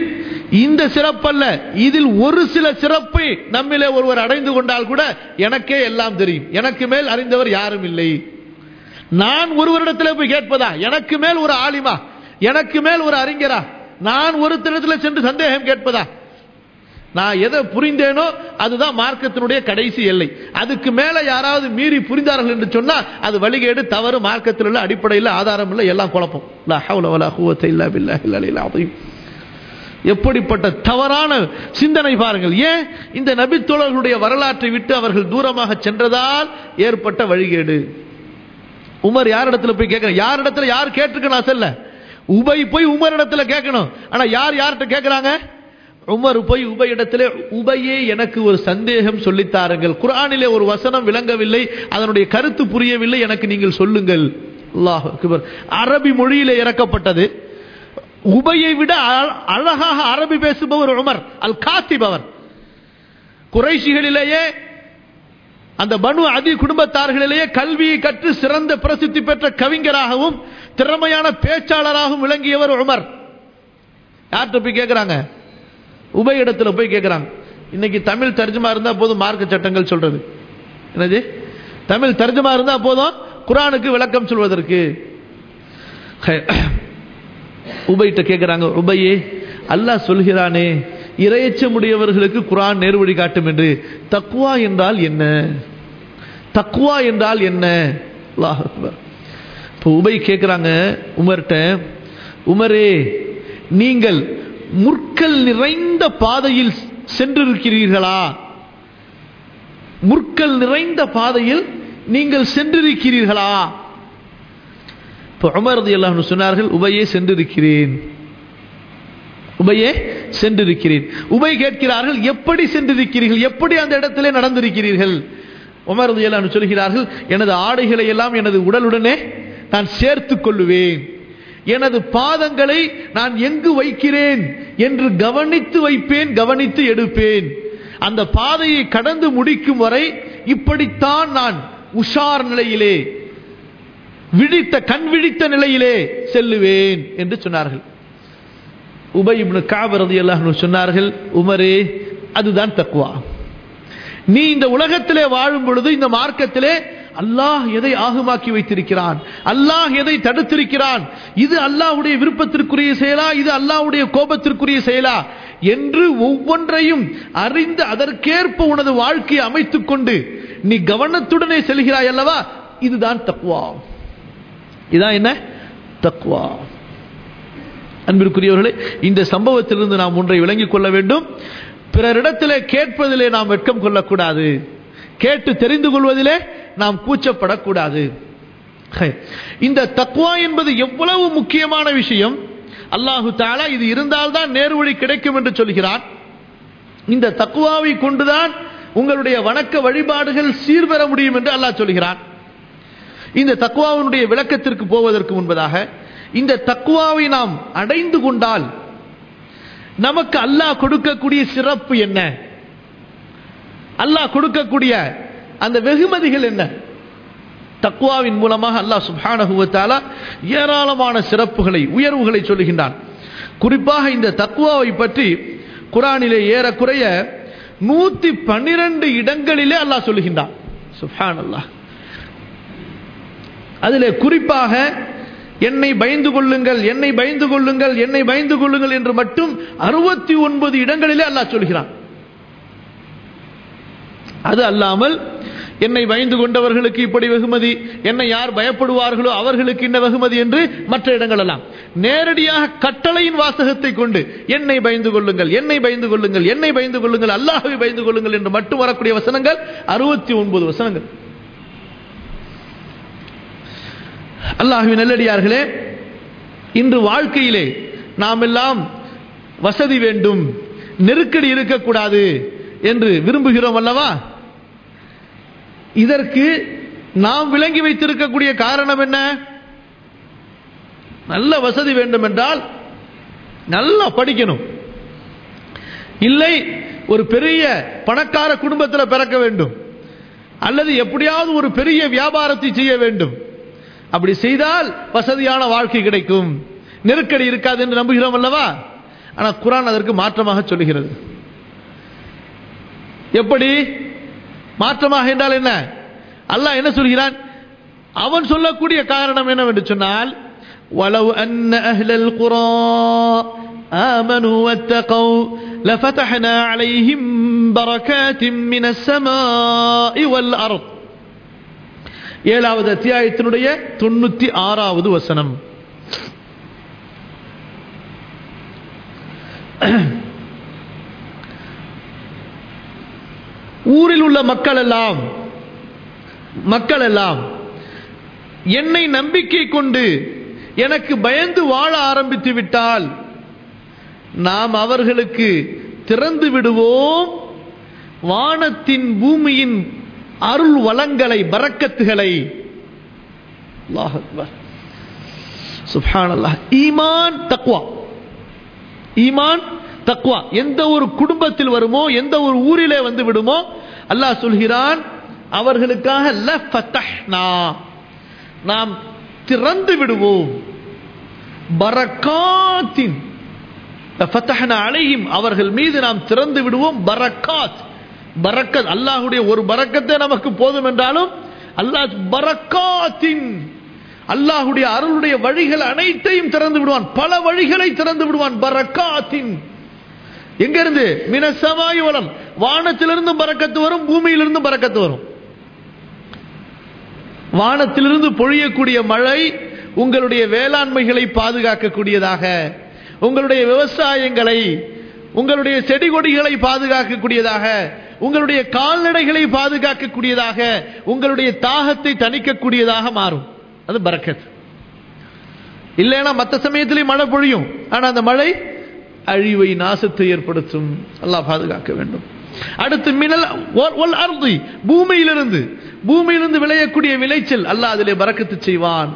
இந்த சிறப்பல்ல இதில் ஒரு சில சிறப்பை நம்மிலே ஒருவர் அடைந்து கொண்டால் கூட எனக்கே எல்லாம் தெரியும் எனக்கு மேல் அறிந்தவர் யாரும் இல்லை நான் ஒருவரிடத்தில் போய் கேட்பதா எனக்கு மேல் ஒரு ஆலிமா எனக்கு மேல் ஒரு அறிஞரா நான் ஒருத்தரிடத்தில் சென்று சந்தேகம் கேட்பதா நான் எதை புரிந்தேனோ அதுதான் மார்க்கத்தினுடைய கடைசி எல்லை அதுக்கு மேல யாராவது மீறி புரிந்தார்கள் என்று சொன்னா அது வழிகேடு தவறு மார்க்கத்தில் உள்ள அடிப்படையில் ஆதாரம் இல்லை எல்லாம் குழப்பம் லா ஹவ்ல வலா குவத்த இல்லா பில்லாஹில் அலில் அஸீம். எப்படிப்பட்ட தவறான சிந்தனை பாருங்கள் ஏன் இந்த நபித்தோழர்களுடைய வரலாற்றை விட்டு அவர்கள் தூரமாக சென்றதால் ஏற்பட்ட வழிகேடு உமர் யார் இடத்துல போய் கேட்கணும் யார் இடத்துல யார் கேட்டிருக்கணும் அசல்ல உபை போய் உமர் இடத்துல கேட்கணும் ஆனா யார் யார்கிட்ட கேட்கறாங்க உமர் போய் உபை இடத்துல உபையே எனக்கு ஒரு சந்தேகம் சொல்லித்தாருங்கள் குர்ஆனிலே ஒரு வசனம் விளங்கவில்லை அதனுடைய கருத்து புரியவில்லை எனக்கு நீங்கள் சொல்லுங்கள் அல்லாஹ் அக்பர் அரபி மொழியிலே இறக்கப்பட்டது உபையை விட அழ- அழகாக அரபி பேசுபவர் உமர் அல் காத்திப் அவர் குறைஷிகளிலேயே அந்த பனு அதி குடும்பத்தார்களிலேயே கல்வியை கற்று சிறந்த பிரசித்தி பெற்ற கவிஞராகவும் திறமையான பேச்சாளராகவும் விளங்கியவர் உமர் யார்கிட்ட போய் கேட்கிறாங்க உபை இடத்துல போய் கேட்கிறாங்க இன்னைக்கு தமிழ் தர்ஜுமா இருந்தா போதும் மார்க்க சட்டங்கள் சொல்றது என்னது தமிழ் தர்ஜுமா இருந்தா போதும் குரானுக்கு விளக்கம் சொல்வதற்கு ஹே. உபைட்ட கேட்கிறாங்க உபையே அல்லாஹ் சொல்கிறானே இரையச்சமுடையவர்களுக்கு குரான் நேர்வழி காட்டும் என்று தக்குவா என்றால் என்ன தக்குவா என்றால் என்ன அல்லாஹ் அக்பர் இப்போ உபை கேட்குறாங்க உமர்கிட்ட உமரே நீங்கள் முற்கள் நிறைந்த பாதையில் சென்றிருக்கிறீர்களா முற்கள் நிறைந்த பாதையில் நீங்கள் சென்றிருக்கிறீர்களா இப்போ உமர் ரலியல்லாஹு சொன்னார்கள் உபையே சென்றிருக்கிறேன் உபையே சென்றிருக்கிறேன் உபை கேட்கிறார்கள் எப்படி சென்றிருக்கிறீர்கள் எப்படி அந்த இடத்திலே நடந்திருக்கிறீர்கள் உமர் ரலியல்லாஹு சொல்கிறார்கள் எனது ஆடைகளை எல்லாம் எனது உடலுடனே நான் சேர்த்துக் கொள்ளுவேன் எனது பாதங்களை நான் எங்கு வைக்கிறேன் என்று கவனித்து வைப்பேன் கவனித்து எடுப்பேன் அந்த பாதையை கடந்து முடிக்கும் வரை இப்படித்தான் நான் உஷார் நிலையிலே விழித்த கண் விழித்த நிலையிலே செல்லுவேன் என்று சொன்னார்கள் உபை இப்னு காப் ரலியல்லாஹு அன்ஹு சொன்னார்கள் உமரே அதுதான் தக்வா நீ இந்த உலகத்திலே வாழும் பொழுது இந்த மார்க்கத்திலே அல்லாஹ் எதை ஆகுமாக்கி வைத்திருக்கிறான் அல்லாஹ் எதை தடுத்திருக்கிறான் இது அல்லாஹ்வுடைய விருப்பத்திற்குரிய செயலா இது அல்லாஹ்வுடைய கோபத்திற்குரிய செயலா என்று ஒவ்வொன்றையும் அறிந்து அதற்கேற்ப உனது வாழ்க்கையை அமைத்துக் கொண்டு நீ கவனத்துடனே செல்கிறாய் அல்லவா இதுதான் தக்வா இதான் என்ன தக்வா அன்பிற்குரியவர்களே இந்த சம்பவத்திலிருந்து நாம் ஒன்றை விளங்கிக் கொள்ள வேண்டும் பிறரிடத்திலே கேட்பதிலே நாம் வெட்கம் கொள்ளக்கூடாது கேட்டு தெரிந்து கொள்வதிலே நாம் கூச்சப்படக்கூடாது ஹை. இந்த தக்வா என்பது எவ்வளவு முக்கியமான விஷயம் அல்லாஹு தாலா இது இருந்தால்தான் நேர்வழி கிடைக்கும் என்று சொல்கிறான் இந்த தக்குவாவை கொண்டுதான் உங்களுடைய வணக்க வழிபாடுகள் சீர்பெற முடியும் என்று அல்லாஹ் சொல்கிறான் இந்த தக்குவாவினுடைய விளக்கத்திற்கு போவதற்கு முன்பதாக இந்த தக்குவாவை நாம் அடைந்து கொண்டால் நமக்கு அல்லாஹ் கொடுக்கக்கூடிய சிறப்பு என்ன அல்லாஹ் கொடுக்கக்கூடிய அந்த வெகுமதிகள் என்ன தக்குவாவின் மூலமாக அல்லாஹ் சுப்ஹானஹு வ தஆலா ஏராளமான சிறப்புகளை உயர்வுகளை சொல்லுகின்றான் குறிப்பாக இந்த தக்குவாவை பற்றி குரானிலே ஏறக்குறைய நூத்தி பன்னிரண்டு இடங்களிலே அல்லாஹ் சொல்லுகின்றான் சுப்ஹான் அல்லாஹ் அதிலே குறிப்பாக என்னை பயந்து கொள்ளுங்கள் என்னை பயந்து கொள்ளுங்கள் என்னை பயந்து கொள்ளுங்கள் என்று மட்டும் அறுபத்தி ஒன்பது இடங்களிலே அல்லாஹ் சொல்கிறான் அது அல்லாமல் என்னை பயந்து கொண்டவர்களுக்கு இப்படி வெகுமதி என்னை யார் பயப்படுவார்களோ அவர்களுக்கு இந்த வெகுமதி என்று மற்ற இடங்கள் எல்லாம் நேரடியாக கட்டளையின் வாசகத்தை கொண்டு என்னை பயந்து கொள்ளுங்கள் என்னை பயந்து கொள்ளுங்கள் என்னை பயந்து கொள்ளுங்கள் அல்லாஹ்வை பயந்து கொள்ளுங்கள் என்று மட்டும் வரக்கூடிய வசனங்கள் அறுபத்தி ஒன்பது வசனங்கள் அல்லாஹுவின் நல்லடியார்களே இன்று வாழ்க்கையிலே நாம் எல்லாம் வசதி வேண்டும் நெருக்கடி இருக்கக்கூடாது என்று விரும்புகிறோம் அல்லவா இதற்கு நாம் விளங்கி வைத்திருக்கக்கூடிய காரணம் என்ன நல்ல வசதி வேண்டும் என்றால் நல்லா படிக்கணும் இல்லை ஒரு பெரிய பணக்கார குடும்பத்தில் பிறக்க வேண்டும் அல்லது எப்படியாவது ஒரு பெரிய வியாபாரத்தை செய்ய வேண்டும் அப்படி செய்தால் வசதியான வாழ்க்கை கிடைக்கும் நெருக்கடி இருக்காது என்று நம்புகிறோம் அல்லவா ஆனா குரான் அதற்கு மாற்றமாக சொல்லுகிறது எப்படி மாற்றமாக என்றால் என்ன அல்லாஹ் என்ன சொல்கிறான் அவன் சொல்லக்கூடிய காரணம் என்னவென்று சொன்னால் ولو أن أهل القرى آمنوا واتقوا لفتحنا عليهم بركات من السماء والأرض ஏழாவது அத்தியாயத்தினுடைய தொண்ணூத்தி ஆறாவது வசனம் ஊரில் உள்ள மக்கள் எல்லாம் மக்கள் எல்லாம் என்னை நம்பிக்கை கொண்டு எனக்கு பயந்து வாழ ஆரம்பித்து விட்டால் நாம் அவர்களுக்கு திறந்து விடுவோம் வானத்தின் பூமியின் அருள் வளங்களை பறக்கத்துகளை அல்லாஹ் அக்பர் சுப்ஹானல்லாஹ் ஈமான் தக்வா ஈமான் தக்வா எந்த ஒரு குடும்பத்தில் வருமோ எந்த ஒரு ஊரிலே வந்து விடுமோ அல்லாஹ் சொல்கிறான் அவர்களுக்காக லஃபத்தஹ்னா நாம் திறந்து விடுவோம் பரக்காத்தின் ஃபத்தஹ்னா அலைஹிம் அவர்கள் மீது நாம் திறந்து விடுவோம் பரக்காத் பரக்கத் அல்லாஹ்வுடைய ஒரு பரக்கத்தை நமக்கு போதும் என்றாலும் அல்லாஹ் பரக்காத்தின் அல்லாஹ்வுடைய அருளுடைய வழிகள் அனைத்தையும் திறந்து விடுவான் பல வழிகளை திறந்து விடுவான் பரக்காத்தின் எங்க இருந்து மினசமாய் வளம் வானத்திலிருந்து பறக்கத்து வரும் பூமியிலிருந்து பறக்கத்து வரும் வானத்திலிருந்து பொழியக்கூடிய மழை உங்களுடைய வேளாண்மைகளை பாதுகாக்கக்கூடியதாக உங்களுடைய விவசாயங்களை உங்களுடைய செடி கொடிகளை பாதுகாக்கக்கூடியதாக உங்களுடைய கால்நடைகளை பாதுகாக்கக்கூடியதாக உங்களுடைய தாகத்தை தணிக்கக்கூடியதாக மாறும் அது பரக்கத் இல்லைன்னா மற்ற சமயத்திலேயும் மழை பொழியும் ஆனா அந்த மழை அழிவை நாசத்தை ஏற்படுத்தும் அல்லாஹ் பாதுகாக்க வேண்டும் அடுத்து மினல் ஒல் அருதி பூமியிலிருந்து பூமியிலிருந்து விளையக்கூடிய விளைச்சல் அல்லாஹ் அதிலே பறக்கத்து செய்வான்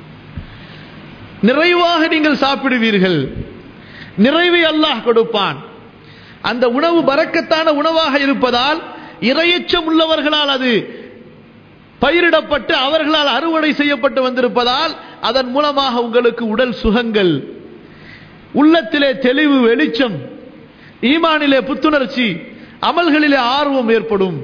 நிறைவாக நீங்கள் சாப்பிடுவீர்கள் நிறைவை அல்லாஹ் கொடுப்பான் அந்த உணவு பறக்கத்தான உணவாக இருப்பதால் இரையச்சம் உள்ளவர்களால் அது பயிரிடப்பட்டு அவர்களால் அறுவடை செய்யப்பட்டு வந்திருப்பதால் அதன் மூலமாக உங்களுக்கு உடல் சுகங்கள் உள்ளத்திலே தெளிவு வெளிச்சம் ஈமானிலே புத்துணர்ச்சி அமல்களிலே ஆர்வம் ஏற்படும்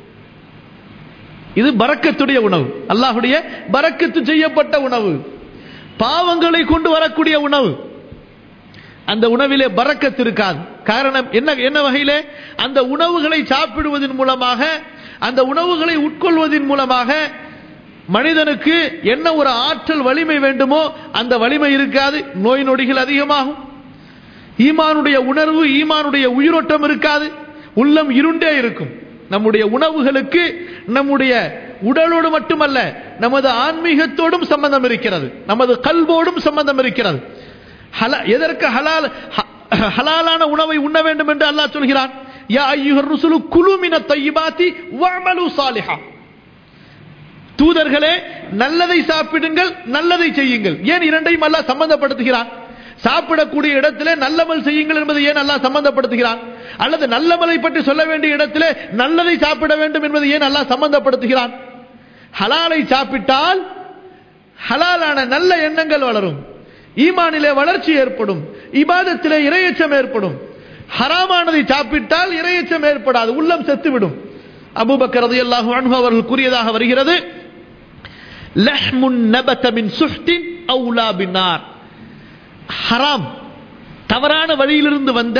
இது பறக்கத்துடைய உணவு அல்லாஹுடைய பறக்கத்து செய்யப்பட்ட உணவு பாவங்களை கொண்டு வரக்கூடிய உணவு அந்த உணவிலே பறக்கத்து இருக்காது காரணம் என்ன என்ன வகையிலே அந்த உணவுகளை சாப்பிடுவதன் மூலமாக அந்த உணவுகளை உட்கொள்வதன் மூலமாக மனிதனுக்கு என்ன ஒரு ஆற்றல் வலிமை வேண்டுமோ அந்த வலிமை இருக்காது நோய் நொடிகள் அதிகமாகும் ஈமானுடைய உணர்வு ஈமானுடைய உயிரோட்டம் இருக்காது உள்ளம் இருண்டே இருக்கும் நம்முடைய உணவுகளுக்கு நம்முடைய உடலோடு மட்டுமல்ல நமது ஆன்மீகத்தோடும் சம்பந்தம் இருக்கிறது நமது கல்வோடும் சம்பந்தம் இருக்கிறது எதற்கு ஹலால் ஹலாலான உணவை உண்ண வேண்டும் என்று அல்லாஹ் சொல்கிறான் யா ஐயுஹர் ருசுலு குலுமின தையிபாத்தி வஅமலு சாலிஹா தூதர்களே நல்லதை சாப்பிடுங்கள் நல்லதை செய்யுங்கள் ஏன் இரண்டையும் அல்லாஹ் சம்பந்தப்படுத்துகிறான் சாப்பிடக்கூடிய இடத்திலே நல்லமல் செய்யுங்கள் என்பதை ஏன் அல்லாஹ் சம்பந்தப்படுத்துகிறான் அல்லது நல்லமலை பற்றி சொல்ல வேண்டிய இடத்திலே நல்லதை சாப்பிட வேண்டும் என்பதை ஏன் அல்லாஹ் சம்பந்தப்படுத்துகிறான் ஹலாலை சாப்பிட்டால் ஹலாலான நல்ல எண்ணங்கள் வளரும் ஈமானிலே வளர்ச்சி ஏற்படும் இபாதத்திலே இரையச்சம் ஏற்படும் ஹராமானதை சாப்பிட்டால் இரையச்சம் ஏற்படாது உள்ளம் செத்துவிடும் அபூபக்கர் ரலியல்லாஹு அன்ஹு அவர்கள் கூறியதாக வருகிறது லஹ்முன் நபத மின் சுஹ்தின் அவுலா பின்னார் ஹராம் தவறான வழியிலிருந்து வந்த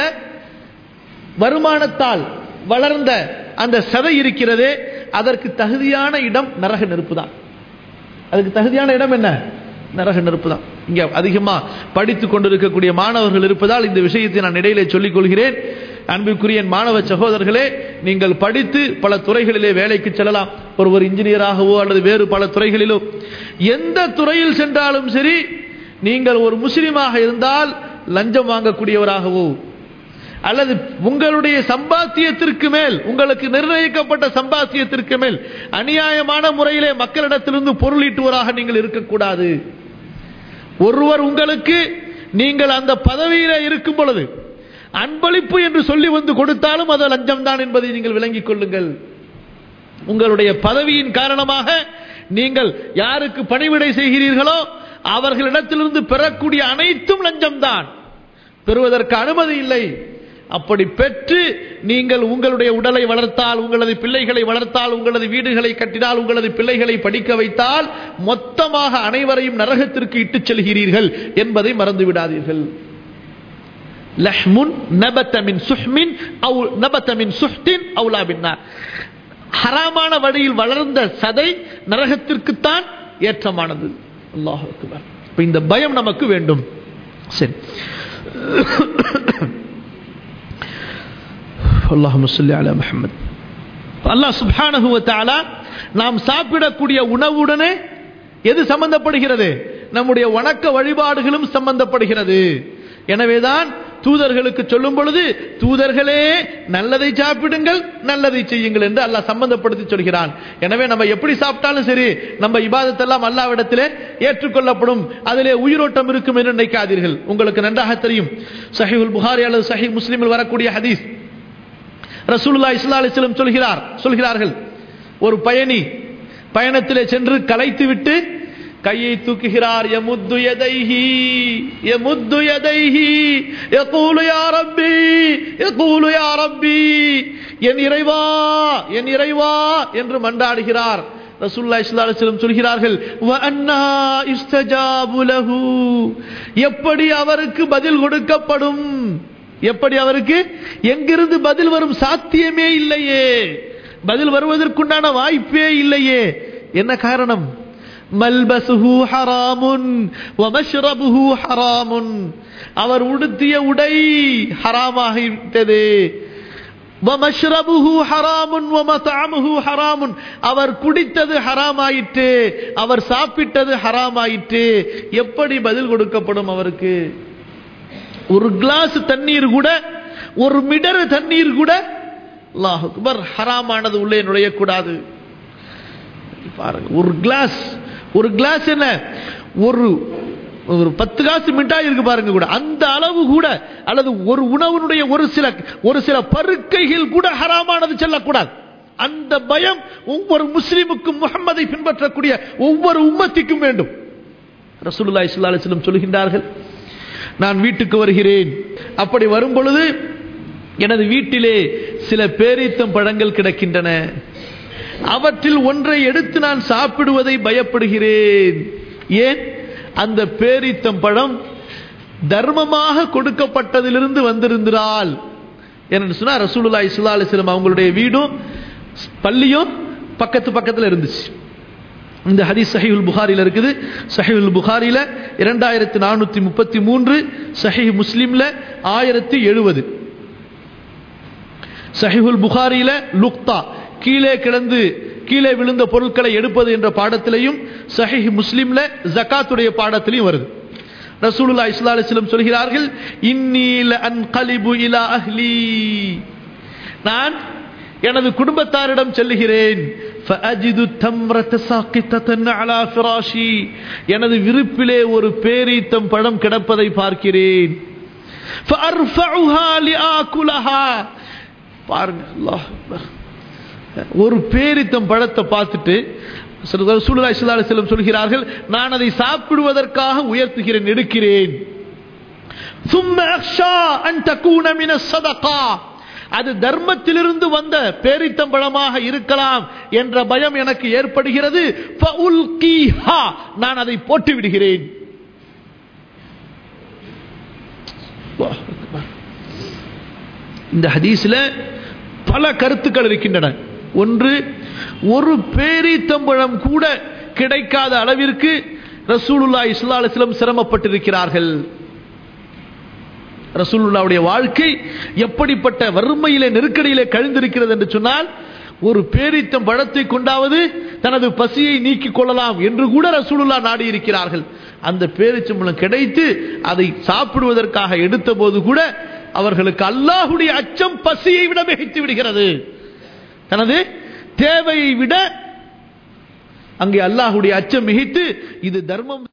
வருமானத்தால் வளர்ந்த அந்த சதை இருக்கிறதே அதற்கு தகுதியான இடம் நரக நெருப்பு தான் அதுக்கு தகுதியான இடம் என்ன நரக நெருப்பு தான் இங்க அதிகமா படித்துக் கொண்டிருக்கக்கூடிய மாணவர்கள் இருப்பதால் இந்த விஷயத்தை நான் இடையிலே சொல்லிக் கொள்கிறேன் அன்புக்குரிய மாணவ சகோதரர்களே நீங்கள் படித்து பல துறைகளிலே வேலைக்கு செல்லலாம் ஒருவர் இன்ஜினியராகவோ அல்லது வேறு பல துறைகளிலோ எந்த துறையில் சென்றாலும் சரி நீங்கள் ஒரு முஸ்லிமாக இருந்தால் லஞ்சம் வாங்கக்கூடியவராகவோ அல்லது உங்களுடைய சம்பாத்தியத்திற்கு மேல் உங்களுக்கு நிர்ணயிக்கப்பட்ட சம்பாத்தியத்திற்கு மேல் அநியாயமான முறையிலே மக்களிடத்திலிருந்து பொருளீட்டுவராக நீங்கள் இருக்கக்கூடாது ஒருவர் உங்களுக்கு நீங்கள் அந்த பதவியில இருக்கும் பொழுது அன்பளிப்பு என்று சொல்லி வந்து கொடுத்தாலும் அது லஞ்சம் தான் என்பதை நீங்கள் விளங்கிக் கொள்ளுங்கள் உங்களுடைய பதவியின் காரணமாக நீங்கள் யாருக்கு பணிவிடை செய்கிறீர்களோ அவர்களிடத்திலிருந்து பெறக்கூடிய அனைத்தும் லஞ்சம் தான் பெறுவதற்கு அனுமதி இல்லை அப்படி பெற்று நீங்கள் உங்களுடைய உடலை வளர்த்தால் உங்களது பிள்ளைகளை வளர்த்தால் உங்களது வீடுகளை கட்டினால் உங்களது பிள்ளைகளை படிக்க வைத்தால் மொத்தமாக அனைவரையும் நரகத்திற்கு இட்டுச் செல்கிறீர்கள் என்பதை மறந்து விடாதீர்கள் லஹ்முன் நபத்த மின் சுஹ்மின் அவு நபத்த மின் சுஹ்தின் அவுலா பின்னார் ஹராமான வழியில் வளர்ந்த சதை நரகத்திற்குத்தான் ஏற்றமானது அல்லாஹ் அக்பர் இப்ப இந்த பயம் நமக்கு வேண்டும் சரி அல்லாஹ் சொல்லி அலா முஹம்மது அல்லாஹ் சுப்ஹானஹு வ தஆலா நாம் சாப்பிடக்கூடிய உணவுடனே எது சம்பந்தப்படுகிறது நம்முடைய வணக்க வழிபாடுகளும் சம்பந்தப்படுகிறது எனவேதான் தூதர்களுக்கு சொல்லும் பொழுது தூதர்களே நல்லதை சாப்பிடுங்கள் நல்லதை செய்யுங்கள் என்று அல்லாஹ் சம்பந்தப்படுத்தி சொல்கிறான் எனவே நம்ம எப்படி சாப்பிட்டாலும் சரி நம்ம இபாதத்தெல்லாம் அல்லாவிடத்திலே ஏற்றுக்கொள்ளப்படும் அதிலே உயிரோட்டம் இருக்கும் என்று நினைக்காதீர்கள் உங்களுக்கு நன்றாக தெரியும் சஹிவுல் புகாரி அல்லது சஹி முஸ்லிமில் வரக்கூடிய ஹதீஸ் ரசூலுல்லா இஸ்லா அலிஸ்லம் சொல்கிறார் சொல்கிறார்கள் ஒரு பயணி பயணத்திலே சென்று களைத்து விட்டு கையை தூக்குகிறார் யமுத்து யதைஹி யமுத்து யதைஹி யகூலு யா ரப்பி யகூலு யா ரப்பி என் இறைவா என் இறைவா என்று மன்றாடுகிறார் ரசூல்லா இஸ்லா அலிஸ்லம் சொல்கிறார்கள் வ அன்னா இஸ்தஜாபு லஹு எப்படி அவருக்கு பதில் கொடுக்கப்படும் எப்படி அவருக்கு எங்கிருந்து பதில் வரும் சாத்தியமே இல்லையே பதில் வருவதற்குண்டான வாய்ப்பே இல்லையே என்ன காரணம் மல்பசுஹு ஹராமுன் வமஷ்ரபுஹு ஹராமுன் அவர் உடுத்திய உடை ஹராமாகிவிட்டது வமஷ்ரபுஹு ஹராமுன் வமதஅமுஹு ஹராமுன் அவர் குடித்தது ஹராமாயிற்று அவர் சாப்பிட்டது ஹராமாயிற்று எப்படி பதில் கொடுக்கப்படும் அவருக்கு ஒரு கிளாஸ் தண்ணீர் கூட ஒரு மிடர் தண்ணீர் கூட அல்லாஹ் அக்பர் ஹராமானது உள்ளே நுழையக்கூடாது பாருங்க ஒரு கிளாஸ் ஒரு கிளாஸ் என்ன ஒரு ஒரு பத்து காசு மிட்டாய் இருக்கு பாருங்க கூட அந்த அளவு கூட அல்லது ஒரு உணவனுடைய ஒரு சில ஒரு சில பருக்கைகள் கூட ஹராமானது செல்லக்கூடாது அந்த பயம் ஒவ்வொரு முஸ்லிமுக்கும் முகம்மதை பின்பற்றக்கூடிய ஒவ்வொரு உம்மத்திக்கும் வேண்டும் ரசூலுல்லாஹி ஸல்லல்லாஹு அலைஹி வஸல்லம் சொல்கின்றார்கள் நான் வீட்டுக்கு வருகிறேன் அப்படி வரும் பொழுது எனது வீட்டிலே சில பேரீத்தம் பழங்கள் கிடக்கின்றன அவற்றில் ஒன்றை எடுத்து நான் சாப்பிடுவதை பயப்படுகிறேன் ஏன் அந்த பேரீத்தம் பழம் தர்மமாக கொடுக்கப்பட்டதிலிருந்து வந்திருந்தால் என்று சொன்னா ரசூலுல்லா இஸ்லா அலிஸ்லம் அவங்களுடைய வீடும் பள்ளியும் பக்கத்து பக்கத்தில் இருந்துச்சு இந்த ஹதீஸ் சஹிவுல் புகாரில இருக்குது சஹிவுல் புகாரில இரண்டாயிரத்தி நானூத்தி முப்பத்தி மூன்று சஹி முஸ்லிம்ல ஆயிரத்தி எழுபது சஹிஹுல் புகாரில லுக்தா கீழே கிடந்து கீழே விழுந்த பொருட்களை எடுப்பது என்ற பாடத்திலையும் சஹிஹ் முஸ்லிம்ல ஜகாத்துடைய பாடத்திலையும் வருது ரசூலுல்லா இஸ்லா அலிஸ்லம் சொல்கிறார்கள் இன்னீல அன் கலிபு இலா அஹ்லி நான் எனது குடும்பத்தாரிடம் செல்லுகிறேன் எனது விருப்பிலே ஒரு பேரீத்தம் பழம் கிடப்பதை பார்க்கிறேன் பாருங்க ஒரு பேரித்தம் பழத்தை பார்த்துட்டு செல்லும் சொல்கிறார்கள் நான் அதை சாப்பிடுவதற்காக உயர்த்துகிறேன் எடுக்கிறேன் அது தர்மத்திலிருந்து வந்த பேரித்தம்பழமாக இருக்கலாம் என்ற பயம் எனக்கு ஏற்படுகிறது நான் அதை போட்டு விடுகிறேன் இந்த ஹதீஸ்ல பல கருத்துக்கள் இருக்கின்றன ஒன்று ஒரு பேரீத்தம்பழம் கூட கிடைக்காத அளவிற்கு ரசூலுல்லா இஸ்லா அலிஸ்லம் சிரமப்பட்டிருக்கிறார்கள் ரசூலுல்லாவுடைய வாழ்க்கை எப்படிப்பட்ட வறுமையிலே நெருக்கடியிலே கழிந்திருக்கிறது என்று சொன்னால் ஒரு பேரித்தம் பழத்தை கொண்டாவது தனது பசியை நீக்கிக் கொள்ளலாம் என்று கூட ரசூலுல்லா நாடி இருக்கிறார்கள் அந்த பேரிச்சம்பளம் கிடைத்து அதை சாப்பிடுவதற்காக எடுத்த போது கூட அவர்களுக்கு அல்லாஹுடைய அச்சம் பசியை விட மிகைத்து விடுகிறது தனது தேவையை விட அங்கே அல்லாஹுடைய அச்சம் மிகைத்து இது தர்மம்